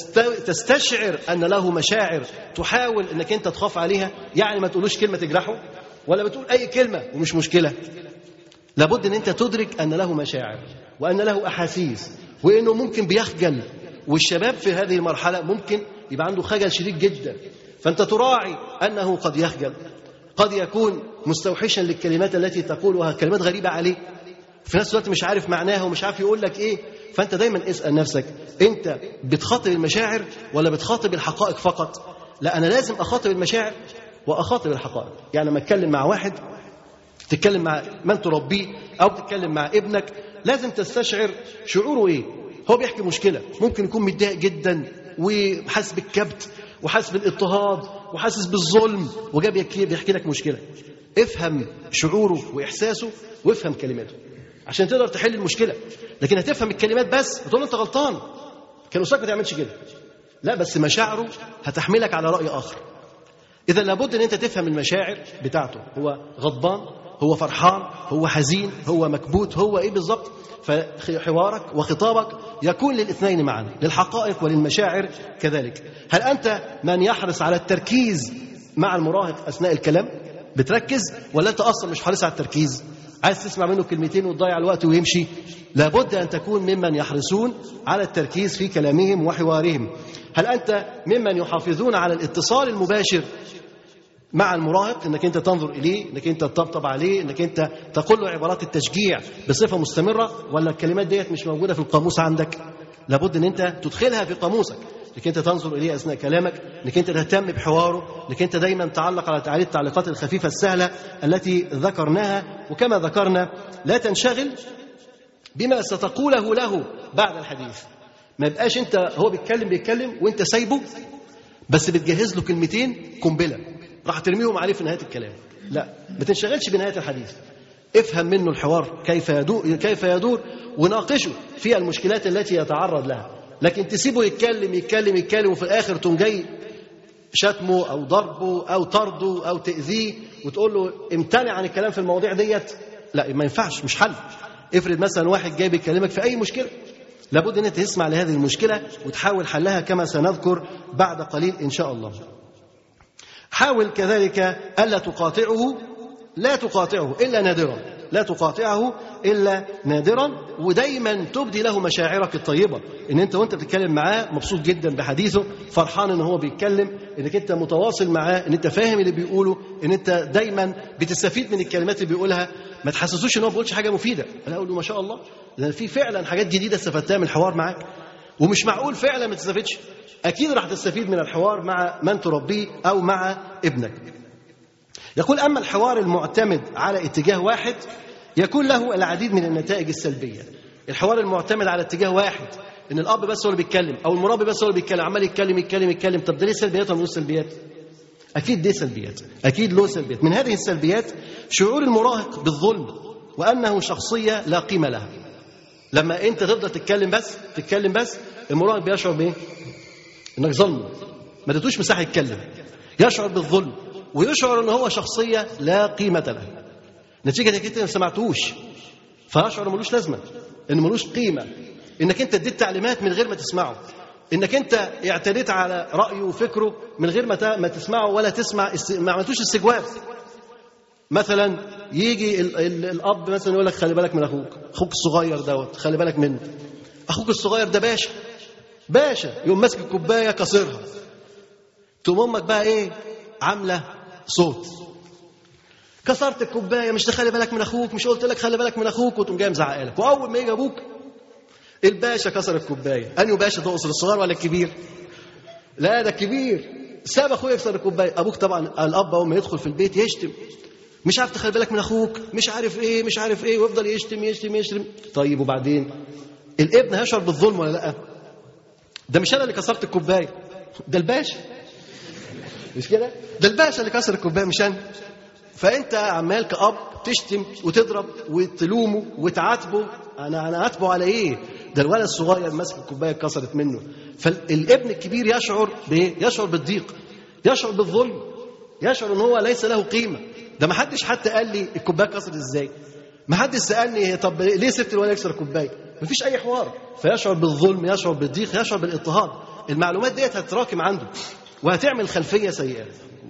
تستشعر ان له مشاعر تحاول انك انت تخاف عليها يعني ما تقولوش كلمه تجرحه ولا بتقول اي كلمه ومش مشكله لابد ان انت تدرك ان له مشاعر وان له احاسيس وانه ممكن بيخجل والشباب في هذه المرحله ممكن يبقى عنده خجل شديد جدا فانت تراعي انه قد يخجل قد يكون مستوحشا للكلمات التي تقولها كلمات غريبه عليه في نفس الوقت مش عارف معناها ومش عارف يقول لك ايه فانت دايما اسال نفسك انت بتخاطب المشاعر ولا بتخاطب الحقائق فقط لا انا لازم اخاطب المشاعر واخاطب الحقائق يعني لما اتكلم مع واحد تتكلم مع من تربيه او تتكلم مع ابنك لازم تستشعر شعوره ايه هو بيحكي مشكله ممكن يكون متضايق جدا وحاسس بالكبت وحاسس بالاضطهاد وحاسس بالظلم وجاب بيحكي لك مشكله افهم شعوره واحساسه وافهم كلماته عشان تقدر تحل المشكله لكن هتفهم الكلمات بس وتقول انت غلطان كان استاذ ما تعملش كده لا بس مشاعره هتحملك على راي اخر اذا لابد ان انت تفهم المشاعر بتاعته هو غضبان هو فرحان هو حزين هو مكبوت هو ايه بالظبط فحوارك وخطابك يكون للاثنين معا للحقائق وللمشاعر كذلك هل انت من يحرص على التركيز مع المراهق اثناء الكلام بتركز ولا انت اصلا مش حريص على التركيز عايز تسمع منه كلمتين وتضيع الوقت ويمشي لابد ان تكون ممن يحرصون على التركيز في كلامهم وحوارهم هل انت ممن يحافظون على الاتصال المباشر مع المراهق انك انت تنظر اليه انك انت تطبطب عليه انك انت تقول له عبارات التشجيع بصفه مستمره ولا الكلمات ديت مش موجوده في القاموس عندك لابد ان انت تدخلها في قاموسك انك انت تنظر اليه اثناء كلامك انك انت تهتم بحواره انك انت دايما تعلق على تعليق التعليقات الخفيفه السهله التي ذكرناها وكما ذكرنا لا تنشغل بما ستقوله له بعد الحديث ما يبقاش انت هو بيتكلم بيتكلم وانت سايبه بس بتجهز له كلمتين قنبله راح ترميهم عليه في نهايه الكلام لا ما تنشغلش بنهايه الحديث افهم منه الحوار كيف يدور كيف يدور وناقشه في المشكلات التي يتعرض لها لكن تسيبه يتكلم يتكلم يتكلم وفي الاخر تقوم جاي شتمه او ضربه او طرده او تاذيه وتقول له امتنع عن الكلام في المواضيع ديت لا ما ينفعش مش حل افرض مثلا واحد جاي بيكلمك في اي مشكله لابد ان انت تسمع لهذه المشكله وتحاول حلها كما سنذكر بعد قليل ان شاء الله حاول كذلك الا تقاطعه لا تقاطعه الا نادرا لا تقاطعه الا نادرا ودايما تبدي له مشاعرك الطيبه ان انت وانت بتتكلم معاه مبسوط جدا بحديثه فرحان ان هو بيتكلم انك انت متواصل معاه ان انت فاهم اللي بيقوله ان انت دايما بتستفيد من الكلمات اللي بيقولها ما تحسسوش ان هو ما بيقولش حاجه مفيده انا اقول له ما شاء الله لان في فعلا حاجات جديده استفدتها من الحوار معاك ومش معقول فعلا ما تستفدش اكيد راح تستفيد من الحوار مع من تربيه او مع ابنك يقول اما الحوار المعتمد على اتجاه واحد يكون له العديد من النتائج السلبيه الحوار المعتمد على اتجاه واحد ان الاب بس هو اللي بيتكلم او المربي بس هو اللي بيتكلم عمال يتكلم يتكلم يتكلم طب ده ليه سلبيات ولا ملوش سلبيات اكيد دي سلبيات اكيد له سلبيات من هذه السلبيات شعور المراهق بالظلم وانه شخصيه لا قيمه لها لما انت تفضل تتكلم بس تتكلم بس المراهق بيشعر بايه انك ظلمه ما تدوش مساحه يتكلم يشعر بالظلم ويشعر ان هو شخصيه لا قيمه له نتيجه انك انت ما سمعتوش فيشعر ملوش لازمه ان ملوش قيمه انك انت اديت تعليمات من غير ما تسمعه انك انت اعتديت على رايه وفكره من غير ما ما تسمعه ولا تسمع ما عملتوش استجواب مثلا يجي ال ال الاب مثلا يقول لك خلي بالك من اخوك اخوك الصغير دوت خلي بالك منه اخوك الصغير ده باشا باشا يقوم ماسك الكوبايه كسرها تقوم امك بقى ايه عامله صوت كسرت الكوبايه مش تخلي بالك من اخوك مش قلت لك خلي بالك من اخوك وتقوم جاي مزعق لك واول ما يجي ابوك الباشا كسر الكوبايه انهي باشا تقصد الصغير ولا الكبير لا ده الكبير ساب اخويا يكسر الكوبايه ابوك طبعا الاب اول ما يدخل في البيت يشتم مش عارف تخلي بالك من اخوك مش عارف ايه مش عارف ايه ويفضل يشتم يشتم يشتم طيب وبعدين الابن هيشعر بالظلم ولا لا ده مش انا اللي كسرت الكوبايه ده الباشا مش كده ده الباشا اللي كسر الكوبايه مش انا فانت عمال كاب تشتم وتضرب وتلومه وتعاتبه انا انا عاتبه على ايه ده الولد الصغير ماسك الكوبايه اتكسرت منه فالابن الكبير يشعر بايه يشعر بالضيق يشعر بالظلم يشعر ان هو ليس له قيمه ده ما حدش حتى قال لي الكوبايه اتكسرت ازاي ما حدش سالني طب ليه سبت الولد يكسر الكوبايه ما فيش اي حوار فيشعر بالظلم يشعر بالضيق يشعر بالاضطهاد المعلومات ديت هتتراكم عنده وهتعمل خلفيه سيئه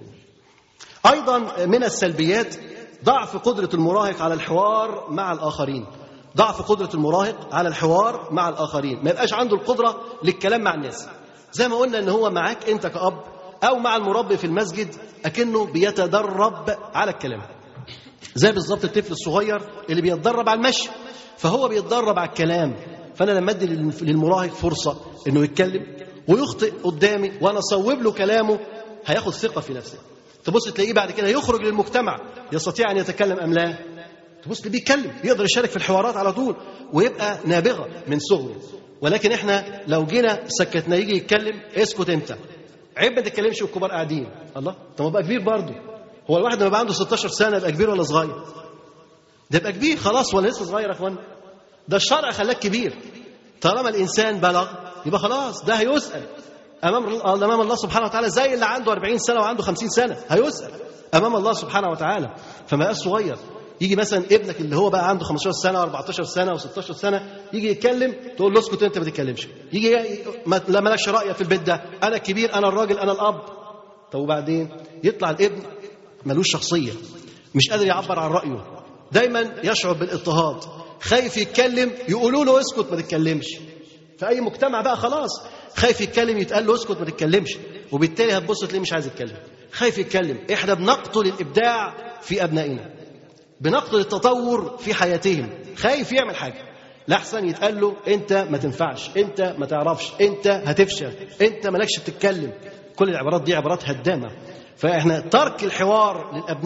ايضا من السلبيات ضعف قدره المراهق على الحوار مع الاخرين ضعف قدره المراهق على الحوار مع الاخرين ما يبقاش عنده القدره للكلام مع الناس زي ما قلنا ان هو معاك انت كاب او مع المربي في المسجد اكنه بيتدرب على الكلام زي بالظبط الطفل الصغير اللي بيتدرب على المشي فهو بيتدرب على الكلام فانا لما ادي للمراهق فرصه انه يتكلم ويخطئ قدامي وانا اصوب له كلامه هياخد ثقه في نفسه تبص تلاقيه بعد كده يخرج للمجتمع يستطيع ان يتكلم ام لا تبص تلاقيه بيتكلم يقدر يشارك في الحوارات على طول ويبقى نابغه من صغره ولكن احنا لو جينا سكتنا يجي يتكلم اسكت انت عيب ما تتكلمش والكبار قاعدين الله طب ما بقى كبير برضه هو الواحد لما بقى عنده 16 سنه يبقى كبير ولا صغير ده يبقى كبير خلاص ولا لسه صغير يا اخوان ده الشرع خلاك كبير طالما الانسان بلغ يبقى خلاص ده هيسال امام امام الله سبحانه وتعالى زي اللي عنده 40 سنه وعنده 50 سنه هيسال امام الله سبحانه وتعالى فما بقاش صغير يجي مثلا ابنك اللي هو بقى عنده 15 سنه و14 سنه و16 سنه يجي يتكلم تقول له اسكت انت ما تتكلمش يجي ما لا مالكش راي في البيت ده انا الكبير انا الراجل انا الاب طب وبعدين يطلع الابن ملوش شخصيه مش قادر يعبر عن رايه دايما يشعر بالاضطهاد خايف يتكلم يقولوا له اسكت ما تتكلمش في اي مجتمع بقى خلاص خايف يتكلم يتقال له اسكت ما تتكلمش وبالتالي هتبص تلاقيه مش عايز يتكلم خايف يتكلم احنا بنقتل الابداع في ابنائنا بنقتل التطور في حياتهم خايف يعمل حاجه لاحسن يتقال له انت ما تنفعش انت ما تعرفش انت هتفشل انت مالكش بتتكلم كل العبارات دي عبارات هدامه فاحنا ترك الحوار للابناء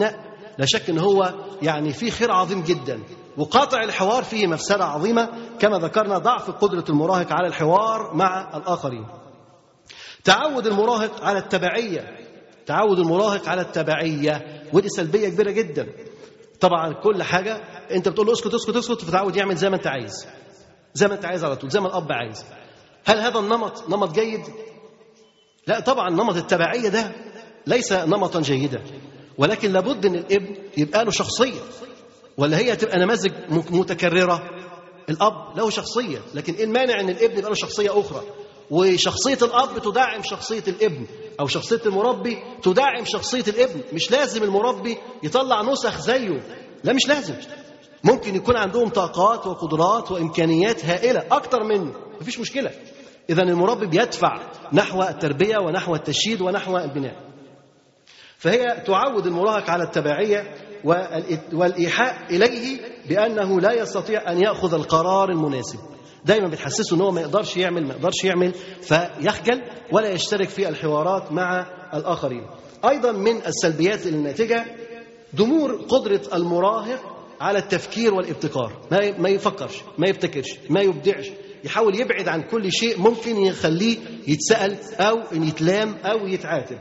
لا شك ان هو يعني فيه خير عظيم جدا وقاطع الحوار فيه مفسده عظيمه كما ذكرنا ضعف قدره المراهق على الحوار مع الاخرين تعود المراهق على التبعيه تعود المراهق على التبعيه ودي سلبيه كبيره جدا طبعا كل حاجه انت بتقول له اسكت اسكت اسكت فتعود يعمل زي ما انت عايز زي ما انت عايز على طول زي ما الاب عايز هل هذا النمط نمط جيد لا طبعا نمط التبعيه ده ليس نمطا جيدا ولكن لابد ان الابن يبقى له شخصيه ولا هي تبقى نماذج متكرره الاب له شخصيه لكن ايه المانع ان الابن يبقى له شخصيه اخرى وشخصيه الاب تدعم شخصيه الابن او شخصيه المربي تدعم شخصيه الابن مش لازم المربي يطلع نسخ زيه لا مش لازم ممكن يكون عندهم طاقات وقدرات وامكانيات هائله اكتر منه مفيش مشكله اذا المربي بيدفع نحو التربيه ونحو التشييد ونحو البناء فهي تعود المراهق على التبعيه والايحاء اليه بانه لا يستطيع ان ياخذ القرار المناسب دايما بتحسسه ان هو ما يقدرش يعمل ما يقدرش يعمل فيخجل ولا يشترك في الحوارات مع الاخرين ايضا من السلبيات الناتجه ضمور قدره المراهق على التفكير والابتكار ما ما يفكرش ما يبتكرش ما يبدعش يحاول يبعد عن كل شيء ممكن يخليه يتسأل أو يتلام أو يتعاتب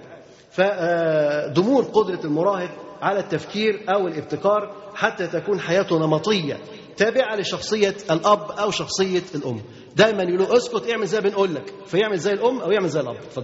فضمور قدرة المراهق على التفكير أو الابتكار حتى تكون حياته نمطية تابعة لشخصية الأب أو شخصية الأم دايما يقولوا اسكت اعمل زي بنقول لك فيعمل زي الأم أو يعمل زي الأب اتفضل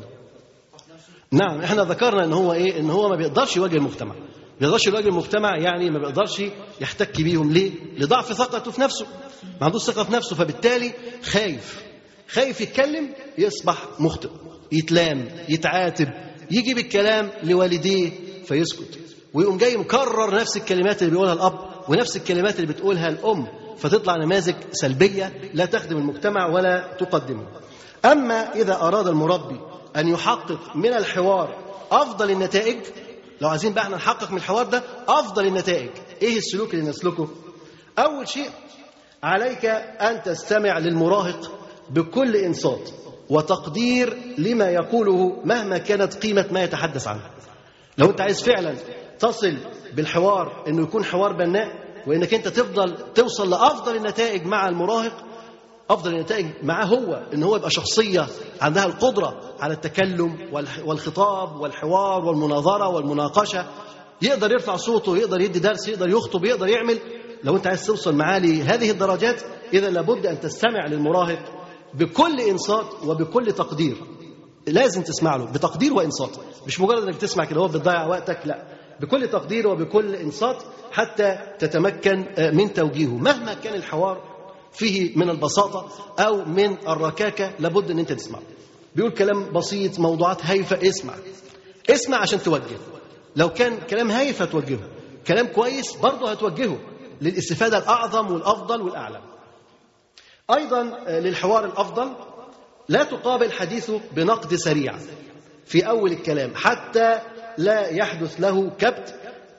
نعم احنا ذكرنا ان هو ايه ان هو ما بيقدرش يواجه المجتمع ما بيقدرش يواجه المجتمع يعني ما بيقدرش يحتك بيهم ليه لضعف ثقته في نفسه ما عندوش ثقه في نفسه فبالتالي خايف خايف يتكلم يصبح مخطئ يتلام يتعاتب يجي بالكلام لوالديه فيسكت ويقوم جاي مكرر نفس الكلمات اللي بيقولها الاب ونفس الكلمات اللي بتقولها الام فتطلع نماذج سلبيه لا تخدم المجتمع ولا تقدمه اما اذا اراد المربي ان يحقق من الحوار افضل النتائج لو عايزين بقى احنا نحقق من الحوار ده افضل النتائج ايه السلوك اللي نسلكه اول شيء عليك ان تستمع للمراهق بكل انصات وتقدير لما يقوله مهما كانت قيمه ما يتحدث عنه لو انت عايز فعلا تصل بالحوار انه يكون حوار بناء وانك انت تفضل توصل لافضل النتائج مع المراهق افضل النتائج معاه هو ان هو يبقى شخصيه عندها القدره على التكلم والخطاب والحوار والمناظره والمناقشه يقدر يرفع صوته يقدر يدي درس يقدر يخطب يقدر يعمل لو انت عايز توصل معاه لهذه الدرجات اذا لابد ان تستمع للمراهق بكل انصات وبكل تقدير لازم تسمع له بتقدير وانصات مش مجرد انك تسمع كده هو بتضيع وقتك لا بكل تقدير وبكل انصات حتى تتمكن من توجيهه مهما كان الحوار فيه من البساطة أو من الركاكة لابد أن أنت تسمع بيقول كلام بسيط موضوعات هايفة اسمع اسمع عشان توجه لو كان كلام هايف هتوجهه كلام كويس برضه هتوجهه للاستفادة الأعظم والأفضل والأعلى أيضا للحوار الأفضل لا تقابل حديثه بنقد سريع في أول الكلام حتى لا يحدث له كبت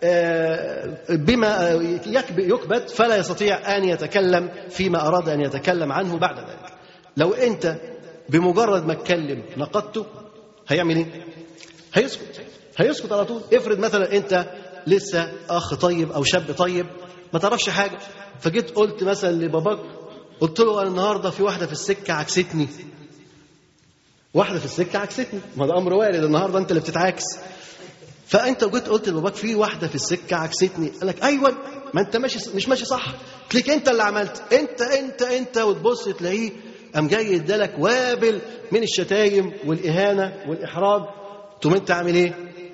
بما يكبت فلا يستطيع أن يتكلم فيما أراد أن يتكلم عنه بعد ذلك لو أنت بمجرد ما اتكلم نقدته هيعمل ايه؟ هيسكت هيسكت على طول افرض مثلا انت لسه اخ طيب او شاب طيب ما تعرفش حاجه فجيت قلت مثلا لباباك قلت له انا النهارده في واحده في السكه عكستني واحده في السكه عكستني ما ده امر وارد النهارده انت اللي بتتعاكس فانت جيت قلت لباباك في واحده في السكه عكستني قال لك ايوه ما انت ماشي مش ماشي صح تلاقيك انت اللي عملت انت انت انت وتبص تلاقيه قام جاي ادالك وابل من الشتايم والاهانه والاحراج تقوم انت عامل ايه؟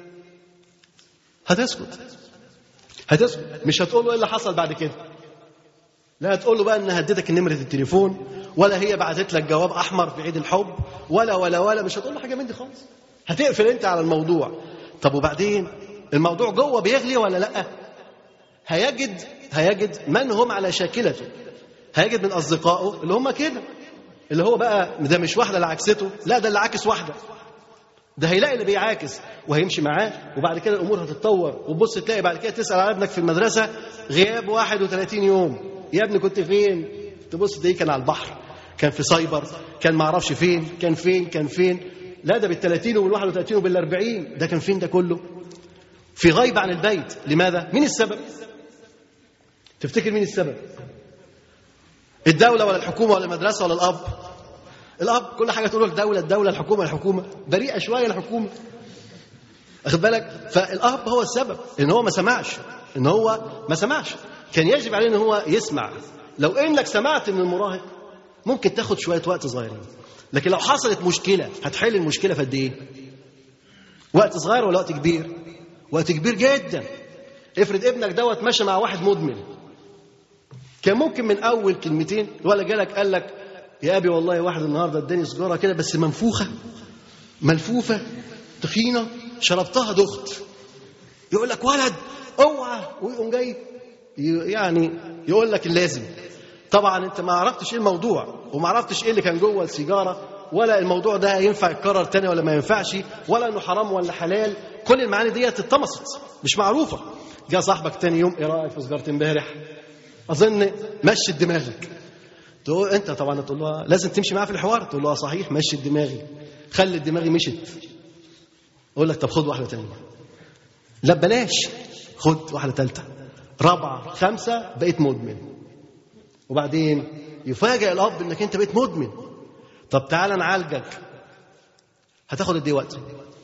هتسكت هتسكت مش هتقول له ايه اللي حصل بعد كده لا هتقول له بقى ان هديتك نمره التليفون ولا هي بعتت لك جواب احمر في عيد الحب ولا ولا ولا مش هتقول له حاجه من دي خالص هتقفل انت على الموضوع طب وبعدين الموضوع جوه بيغلي ولا لا هيجد هيجد من هم على شاكلته هيجد من اصدقائه اللي هم كده اللي هو بقى ده مش واحده اللي عكسته لا ده اللي عاكس واحده ده هيلاقي اللي بيعاكس وهيمشي معاه وبعد كده الامور هتتطور وتبص تلاقي بعد كده تسال على ابنك في المدرسه غياب 31 يوم يا ابني كنت فين تبص تلاقيه كان على البحر كان في سايبر كان ما اعرفش فين كان فين كان فين لا ده بال 30 وبال 31 وبال 40 ده كان فين ده كله في غيبة عن البيت لماذا؟ مين السبب؟ تفتكر مين السبب؟ الدولة ولا الحكومة ولا المدرسة ولا الأب؟ الأب كل حاجة تقول لك دولة الدولة الحكومة الحكومة بريئة شوية الحكومة أخد بالك؟ فالأب هو السبب إن هو ما سمعش إن هو ما سمعش كان يجب عليه إن هو يسمع لو إنك سمعت من المراهق ممكن تاخد شوية وقت صغيرين لكن لو حصلت مشكلة هتحل المشكلة في قد إيه؟ وقت صغير ولا وقت كبير؟ وقت كبير جدا افرض ابنك دوت ماشي مع واحد مدمن كان ممكن من اول كلمتين ولا جالك قال لك يا ابي والله واحد النهارده اداني سجاره كده بس منفوخه ملفوفه تخينه شربتها دخت يقول لك ولد اوعى ويقوم جاي يعني يقول لك اللازم طبعا انت ما عرفتش ايه الموضوع وما عرفتش ايه اللي كان جوه السيجاره ولا الموضوع ده ينفع يتكرر تاني ولا ما ينفعش ولا انه حرام ولا حلال كل المعاني ديت اتطمست مش معروفه جاء صاحبك تاني يوم ايه رايك في سجاره امبارح اظن مشي دماغك تقول انت طبعا تقول له لازم تمشي معاه في الحوار تقول له صحيح مشي دماغي خلي دماغي مشت اقول لك طب خد واحده تانية لا بلاش خد واحده ثالثه رابعه خمسه بقيت مدمن وبعدين يفاجئ الاب انك انت بقيت مدمن طب تعالى نعالجك هتاخد قد ايه وقت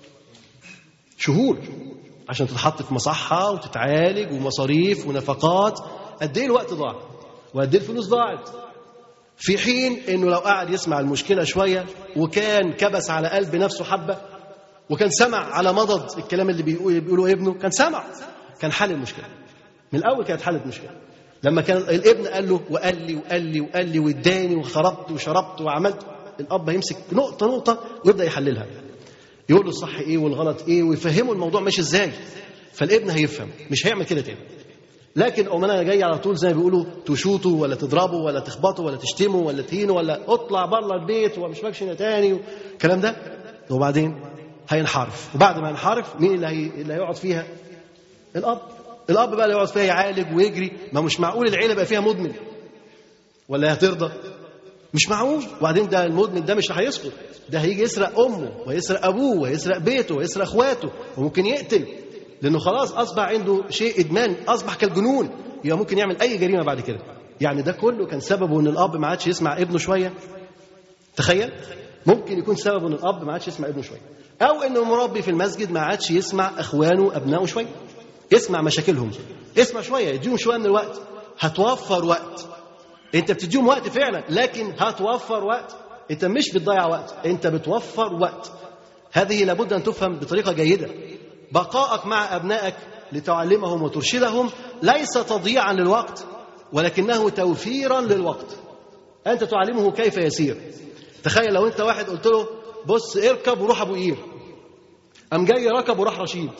شهور عشان تتحط في مصحة وتتعالج ومصاريف ونفقات قد ايه الوقت ضاع وقد ايه الفلوس ضاعت في حين انه لو قعد يسمع المشكله شويه وكان كبس على قلب نفسه حبه وكان سمع على مضض الكلام اللي بيقول بيقوله ابنه كان سمع كان حل المشكله من الاول كانت حلت المشكله لما كان الابن قال له وقال لي وقال لي وقال لي واداني وخربت وشربت وعملت الاب هيمسك نقطه نقطه ويبدا يحللها يقول له الصح ايه والغلط ايه ويفهمه الموضوع ماشي ازاي فالابن هيفهم مش هيعمل كده تاني لكن أم انا جاي على طول زي ما بيقولوا تشوطه ولا تضربه ولا تخبطه ولا تشتمه ولا تهينه ولا اطلع بره البيت ومش ماكش تاني الكلام ده وبعدين هينحرف وبعد ما ينحرف مين اللي, هي... اللي هيقعد فيها الاب الاب بقى اللي يقعد فيها يعالج ويجري ما مش معقول العيله يبقى فيها مدمن ولا هترضى مش معقول وبعدين ده المدمن ده مش هيسقط ده هيجي يسرق امه ويسرق ابوه ويسرق بيته ويسرق اخواته وممكن يقتل لانه خلاص اصبح عنده شيء ادمان اصبح كالجنون يبقى ممكن يعمل اي جريمه بعد كده يعني ده كله كان سببه ان الاب ما عادش يسمع ابنه شويه تخيل ممكن يكون سببه ان الاب ما عادش يسمع ابنه شويه او ان المربي في المسجد ما عادش يسمع اخوانه ابنائه شويه يسمع مشاكلهم اسمع شويه يديهم شويه من الوقت هتوفر وقت انت بتديهم وقت فعلا لكن هتوفر وقت انت مش بتضيع وقت انت بتوفر وقت هذه لابد ان تفهم بطريقه جيده بقائك مع ابنائك لتعلمهم وترشدهم ليس تضييعا للوقت ولكنه توفيرا للوقت انت تعلمه كيف يسير تخيل لو انت واحد قلت له بص اركب وروح ابو قير قام جاي ركب وراح رشيد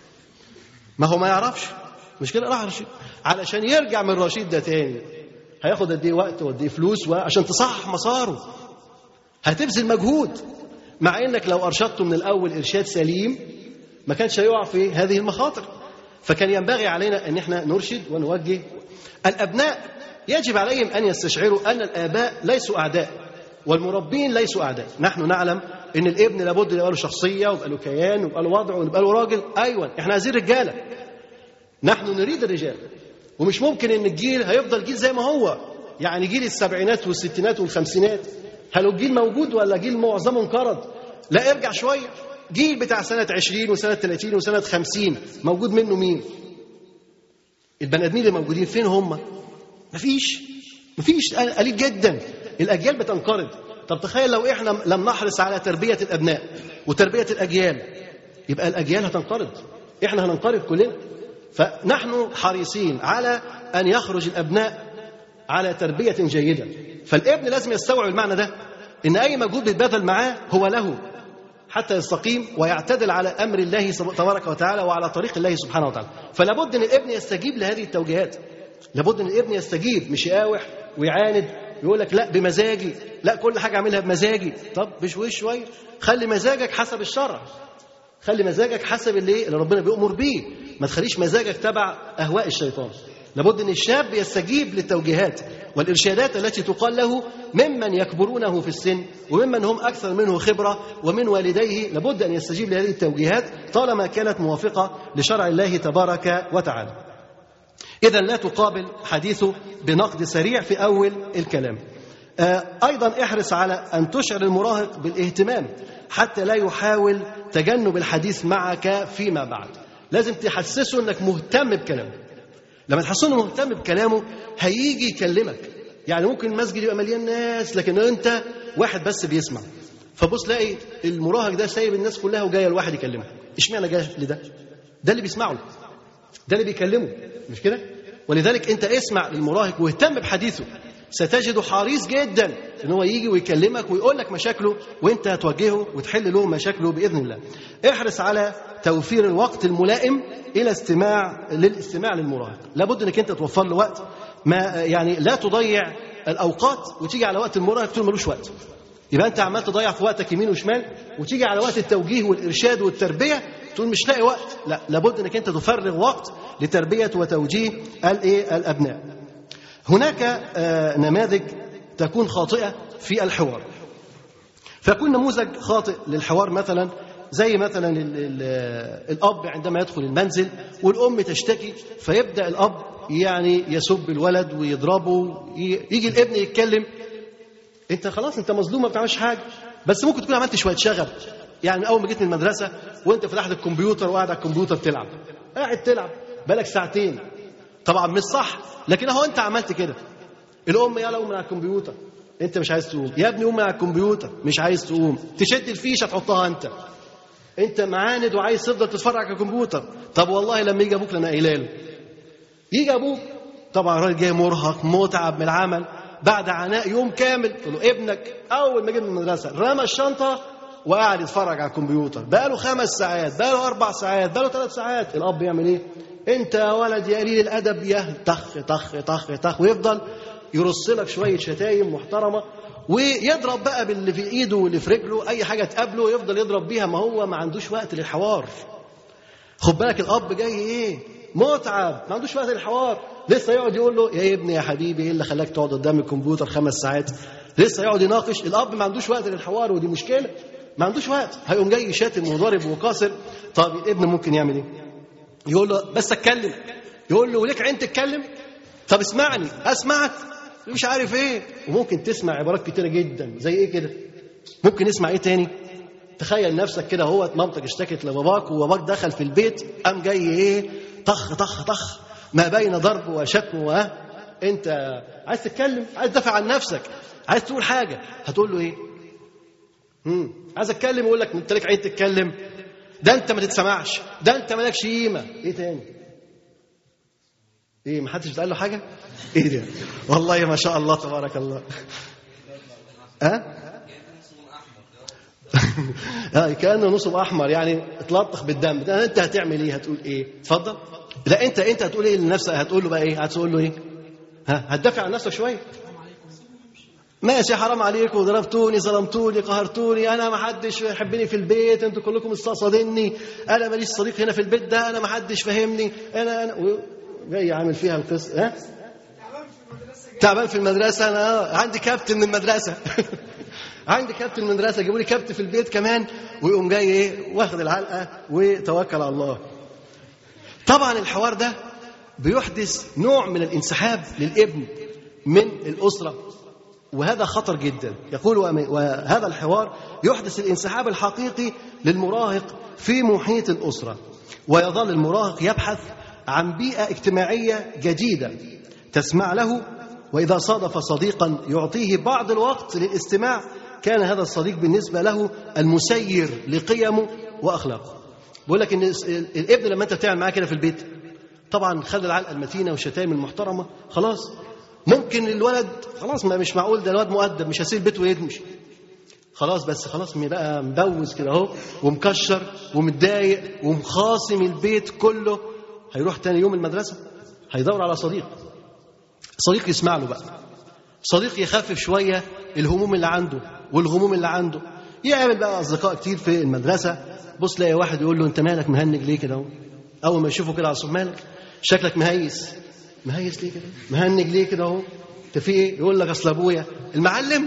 ما هو ما يعرفش مش كده راح رشيد علشان يرجع من رشيد ده تاني هياخد قد ايه وقت وقد ايه فلوس عشان تصحح مساره هتبذل مجهود مع انك لو ارشدته من الاول ارشاد سليم ما كانش هيقع في هذه المخاطر فكان ينبغي علينا ان احنا نرشد ونوجه الابناء يجب عليهم ان يستشعروا ان الاباء ليسوا اعداء والمربين ليسوا اعداء نحن نعلم ان الابن لابد يبقى له شخصيه ويبقى له كيان ويبقى له وضع ويبقى له راجل ايوه احنا عايزين رجاله نحن نريد الرجال ومش ممكن ان الجيل هيفضل جيل زي ما هو يعني جيل السبعينات والستينات والخمسينات هل الجيل موجود ولا جيل معظمه انقرض لا ارجع شويه جيل بتاع سنة 20 وسنة 30 وسنة 50 موجود منه مين؟ البني ادمين اللي موجودين فين هم؟ مفيش مفيش قليل جدا الاجيال بتنقرض طب تخيل لو احنا لم نحرص على تربية الابناء وتربية الاجيال يبقى الاجيال هتنقرض احنا هننقرض كلنا فنحن حريصين على ان يخرج الابناء على تربية جيدة فالابن لازم يستوعب المعنى ده ان اي مجهود بيتبذل معاه هو له حتى يستقيم ويعتدل على امر الله تبارك وتعالى وعلى طريق الله سبحانه وتعالى فلا بد ان الابن يستجيب لهذه التوجيهات لابد ان الابن يستجيب مش يقاوح ويعاند يقول لك لا بمزاجي لا كل حاجه اعملها بمزاجي طب بشويش شويه خلي مزاجك حسب الشرع خلي مزاجك حسب اللي اللي ربنا بيأمر بيه ما تخليش مزاجك تبع اهواء الشيطان لابد ان الشاب يستجيب للتوجيهات والارشادات التي تقال له ممن يكبرونه في السن وممن هم اكثر منه خبره ومن والديه لابد ان يستجيب لهذه التوجيهات طالما كانت موافقه لشرع الله تبارك وتعالى. اذا لا تقابل حديثه بنقد سريع في اول الكلام. ايضا احرص على ان تشعر المراهق بالاهتمام حتى لا يحاول تجنب الحديث معك فيما بعد. لازم تحسسه انك مهتم بكلامه. لما تحسسه مهتم بكلامه هيجي يكلمك يعني ممكن المسجد يبقى مليان ناس لكن انت واحد بس بيسمع فبص لاقي المراهق ده سايب الناس كلها وجاي الواحد يكلمه اشمعنى جاي لده ده اللي بيسمعه ده اللي بيكلمه مش كده ولذلك انت اسمع للمراهق واهتم بحديثه ستجده حريص جدا ان هو يجي ويكلمك ويقول لك مشاكله وانت هتواجهه وتحل له مشاكله باذن الله. احرص على توفير الوقت الملائم الى استماع للاستماع للمراهق، لابد انك انت توفر له وقت ما يعني لا تضيع الاوقات وتيجي على وقت المراهق تقول ملوش وقت. يبقى انت عمال تضيع في وقتك يمين وشمال وتيجي على وقت التوجيه والارشاد والتربيه تقول مش لاقي وقت، لا لابد انك انت تفرغ وقت لتربيه وتوجيه الايه الابناء. هناك نماذج تكون خاطئة في الحوار فيكون نموذج خاطئ للحوار مثلا زي مثلا ال ال الأب عندما يدخل المنزل والأم تشتكي فيبدأ الأب يعني يسب الولد ويضربه يجي الابن يتكلم انت خلاص انت مظلوم ما بتعملش حاجه بس ممكن تكون عملت شويه شغب يعني اول ما جيت من المدرسه وانت فتحت الكمبيوتر وقاعد على الكمبيوتر تلعب قاعد تلعب بقالك ساعتين طبعا مش صح لكن اهو انت عملت كده الام يلا قوم من على الكمبيوتر انت مش عايز تقوم يا ابني قوم من على الكمبيوتر مش عايز تقوم تشد الفيشه تحطها انت انت معاند وعايز تفضل تتفرج على الكمبيوتر طب والله لما يجي ابوك لما قايله له يجي ابوك طبعا الراجل جاي مرهق متعب من العمل بعد عناء يوم كامل تقول له ابنك اول ما جه من المدرسه رمى الشنطه وقاعد يتفرج على الكمبيوتر بقاله خمس ساعات بقاله اربع ساعات بقاله ثلاث ساعات الاب يعمل ايه انت يا ولد يا قليل الادب يا طخ طخ طخ طخ ويفضل يرص لك شويه شتايم محترمه ويضرب بقى باللي في ايده واللي في رجله اي حاجه تقابله يفضل يضرب بيها ما هو ما عندوش وقت للحوار خد بالك الاب جاي ايه متعب ما عندوش وقت للحوار لسه يقعد يقول له يا ابني يا حبيبي ايه اللي خلاك تقعد قدام الكمبيوتر خمس ساعات لسه يقعد يناقش الاب ما عندوش وقت للحوار ودي مشكله ما عندوش وقت هيقوم جاي شاتم وضارب وقاصر طب الابن ممكن يعمل ايه يقول له بس اتكلم يقول له وليك عين تتكلم طب اسمعني اسمعك مش عارف ايه وممكن تسمع عبارات كتيره جدا زي ايه كده ممكن نسمع ايه تاني تخيل نفسك كده هو مامتك اشتكت لباباك وباباك دخل في البيت قام جاي ايه طخ طخ طخ ما بين ضرب وشتم و انت عايز تتكلم عايز تدافع عن نفسك عايز تقول حاجه هتقول له ايه امم عايز اتكلم يقول لك انت لك عين تتكلم ده انت ما تتسمعش ده انت مالكش قيمه ايه تاني ايه ما حدش بتقال له حاجه ايه ده والله ما شاء الله تبارك الله ها أه؟ كانه نصب احمر يعني اتلطخ بالدم ده انت هتعمل ايه هتقول ايه اتفضل لا انت انت هتقول ايه لنفسك هتقول له بقى ايه هتقول له ايه ها هتدافع عن نفسك شويه ماشي حرام عليكم ضربتوني ظلمتوني قهرتوني انا ما حدش يحبني في البيت انتوا كلكم مستقصديني انا ماليش صديق هنا في البيت ده انا ما حدش فاهمني انا انا جاي عامل فيها القصه ها تعبان في المدرسه انا عندي كابتن من المدرسه عندي كابتن من المدرسه جابوا لي كابتن في البيت كمان ويقوم جاي ايه واخد العلقه وتوكل على الله طبعا الحوار ده بيحدث نوع من الانسحاب للابن من الاسره وهذا خطر جدا يقول وهذا الحوار يحدث الانسحاب الحقيقي للمراهق في محيط الاسره ويظل المراهق يبحث عن بيئه اجتماعيه جديده تسمع له واذا صادف صديقا يعطيه بعض الوقت للاستماع كان هذا الصديق بالنسبه له المسير لقيمه واخلاقه بقول لك ان الابن لما انت بتعمل معاه كده في البيت طبعا خلي العلقه المتينه والشتائم المحترمه خلاص ممكن الولد خلاص ما مش معقول ده الواد مؤدب مش هسيب بيته ويدمش خلاص بس خلاص بقى مبوز كده اهو ومكشر ومتضايق ومخاصم البيت كله هيروح تاني يوم المدرسه هيدور على صديق صديق يسمع له بقى صديق يخفف شويه الهموم اللي عنده والغموم اللي عنده يقابل بقى اصدقاء كتير في المدرسه بص تلاقي واحد يقول له انت مالك مهنج ليه كده اهو اول ما يشوفه كده على الصبح مالك شكلك مهيس مهيس ليه كده مهنج ليه كده اهو انت في ايه يقول لك اصل ابويا المعلم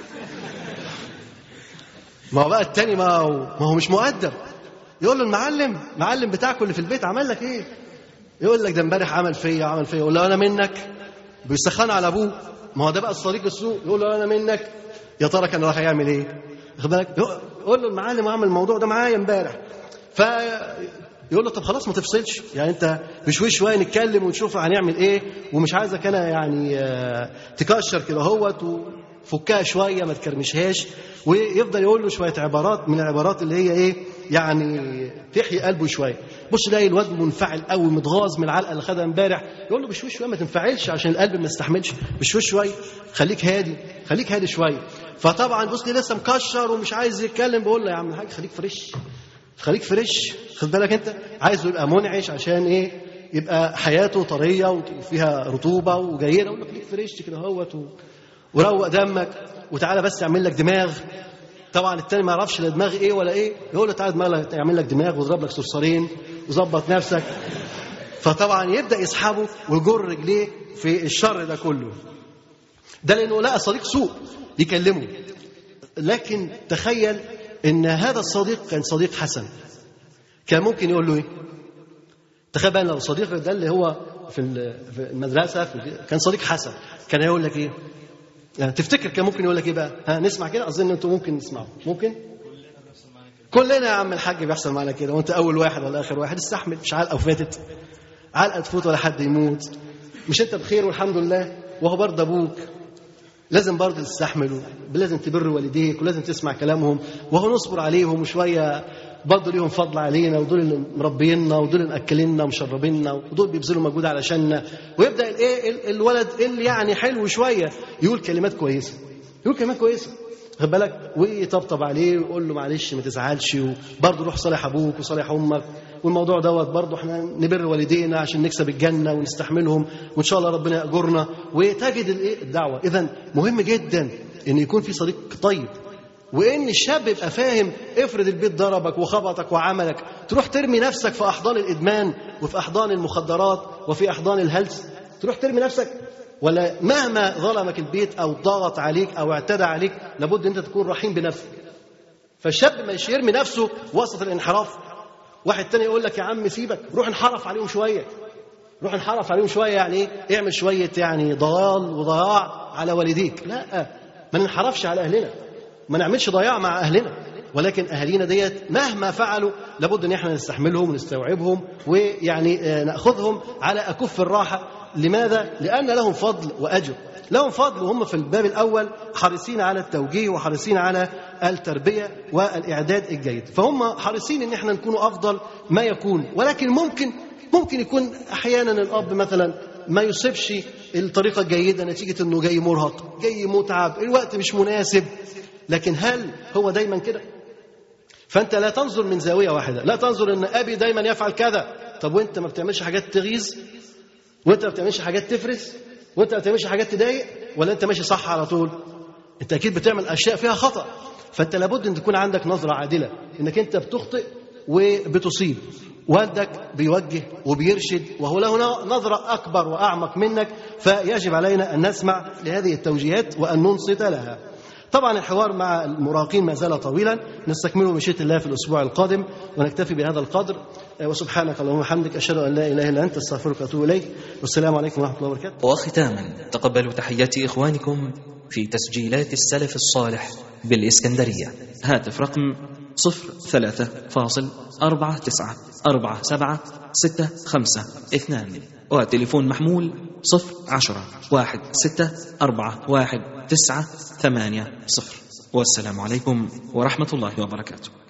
ما هو بقى التاني ما هو, ما هو مش مؤدب يقول له المعلم معلم بتاعكم اللي في البيت عمل لك ايه يقول لك ده امبارح عمل فيا عمل فيا يقول له انا منك بيسخن على ابوه ما هو ده بقى الصديق السوء يقول له انا منك يا ترى كان راح يعمل ايه واخد بالك يقول له المعلم عمل الموضوع ده معايا امبارح ف يقول له طب خلاص ما تفصلش يعني انت بشوي شويه نتكلم ونشوف هنعمل ايه ومش عايزك انا يعني آه، تكشر كده اهوت وفكها شويه ما تكرمشهاش ويفضل يقول له شويه عبارات من العبارات اللي هي ايه يعني تحيي قلبه شويه بص تلاقي الواد منفعل قوي متغاظ من العلقه اللي خدها امبارح يقول له بشوي شويه ما تنفعلش عشان القلب ما يستحملش بشوي شويه خليك هادي خليك هادي شويه فطبعا بص لي لسه مكشر ومش عايز يتكلم بقول له يا عم الحاج خليك فريش خليك فريش خد بالك انت عايزه يبقى منعش عشان ايه يبقى حياته طريه وفيها رطوبه وجيده اقول له خليك فريش كده اهوت و- وروق دمك وتعالى بس اعمل لك دماغ طبعا التاني ما يعرفش لا دماغ ايه ولا ايه يقول له تعالى دماغ يعمل لك دماغ ويضرب لك صرصارين وظبط نفسك فطبعا يبدا يسحبه ويجر رجليه في الشر ده كله ده لانه لقى صديق سوء يكلمه لكن تخيل ان هذا الصديق كان صديق حسن كان ممكن يقول له ايه تخيل بقى لو صديقك ده اللي هو في ال- في المدرسه في كان صديق حسن كان هيقول لك ايه يعني تفتكر كان ممكن يقول لك ايه بقى ها نسمع كده اظن انتوا ممكن تسمعوا ممكن كلنا يا عم الحاج بيحصل معانا كده وانت اول واحد ولا اخر واحد استحمل مش علقه وفاتت علقه تفوت ولا حد يموت مش انت بخير والحمد لله وهو برضه ابوك لازم برضه تستحمل لازم تبر والديك ولازم تسمع كلامهم وهو نصبر عليهم وشويه برضه ليهم فضل علينا ودول اللي مربينا ودول اللي مأكليننا ومشربيننا ودول بيبذلوا مجهود علشاننا ويبدا الايه ال- الولد اللي يعني حلو شويه يقول كلمات كويسه يقول كلمات كويسه خد بالك ويطبطب عليه ويقول له معلش ما تزعلش وبرضه روح صالح ابوك وصالح امك والموضوع دوت برضه احنا نبر والدينا عشان نكسب الجنه ونستحملهم وان شاء الله ربنا ياجرنا وتجد الايه الدعوه اذا مهم جدا ان يكون في صديق طيب وان الشاب يبقى فاهم افرض البيت ضربك وخبطك وعملك تروح ترمي نفسك في احضان الادمان وفي احضان المخدرات وفي احضان الهلس تروح ترمي نفسك ولا مهما ظلمك البيت او ضغط عليك او اعتدى عليك لابد انت تكون رحيم بنفسك فالشاب مش يرمي نفسه وسط الانحراف واحد تاني يقول لك يا عم سيبك روح انحرف عليهم شويه روح انحرف عليهم شويه يعني ايه اعمل شويه يعني ضلال وضياع على والديك لا ما ننحرفش على اهلنا ما نعملش ضياع مع اهلنا ولكن اهالينا ديت مهما فعلوا لابد ان احنا نستحملهم ونستوعبهم ويعني آه، ناخذهم على اكف الراحه لماذا لان لهم فضل واجر لهم فضل وهم في الباب الاول حريصين على التوجيه وحريصين على التربيه والاعداد الجيد فهم حريصين ان احنا نكون افضل ما يكون ولكن ممكن ممكن يكون احيانا الاب مثلا ما يصيبش الطريقه الجيده نتيجه انه جاي مرهق جاي متعب الوقت مش مناسب لكن هل هو دايما كده فانت لا تنظر من زاويه واحده لا تنظر ان ابي دايما يفعل كذا طب وانت ما بتعملش حاجات تغيظ وانت ما بتعملش حاجات تفرس وانت ما بتعملش حاجات تضايق ولا انت ماشي صح على طول انت اكيد بتعمل اشياء فيها خطا فانت لابد ان تكون عندك نظره عادله انك انت بتخطئ وبتصيب والدك بيوجه وبيرشد وهو له نظره اكبر واعمق منك فيجب علينا ان نسمع لهذه التوجيهات وان ننصت لها طبعا الحوار مع المراهقين ما زال طويلا نستكمله بمشيئه الله في الاسبوع القادم ونكتفي بهذا القدر وسبحانك اللهم وبحمدك اشهد ان لا اله الا انت استغفرك واتوب اليك والسلام عليكم ورحمه الله وبركاته وختاما تقبلوا تحيات إخوانكم في تسجيلات السلف الصالح بالإسكندرية هاتف رقم صفر ثلاثة فاصل أربعة تسعة أربعة سبعة ستة خمسة اثنان وتليفون محمول صفر عشرة واحد ستة أربعة واحد تسعة ثمانية صفر والسلام عليكم ورحمة الله وبركاته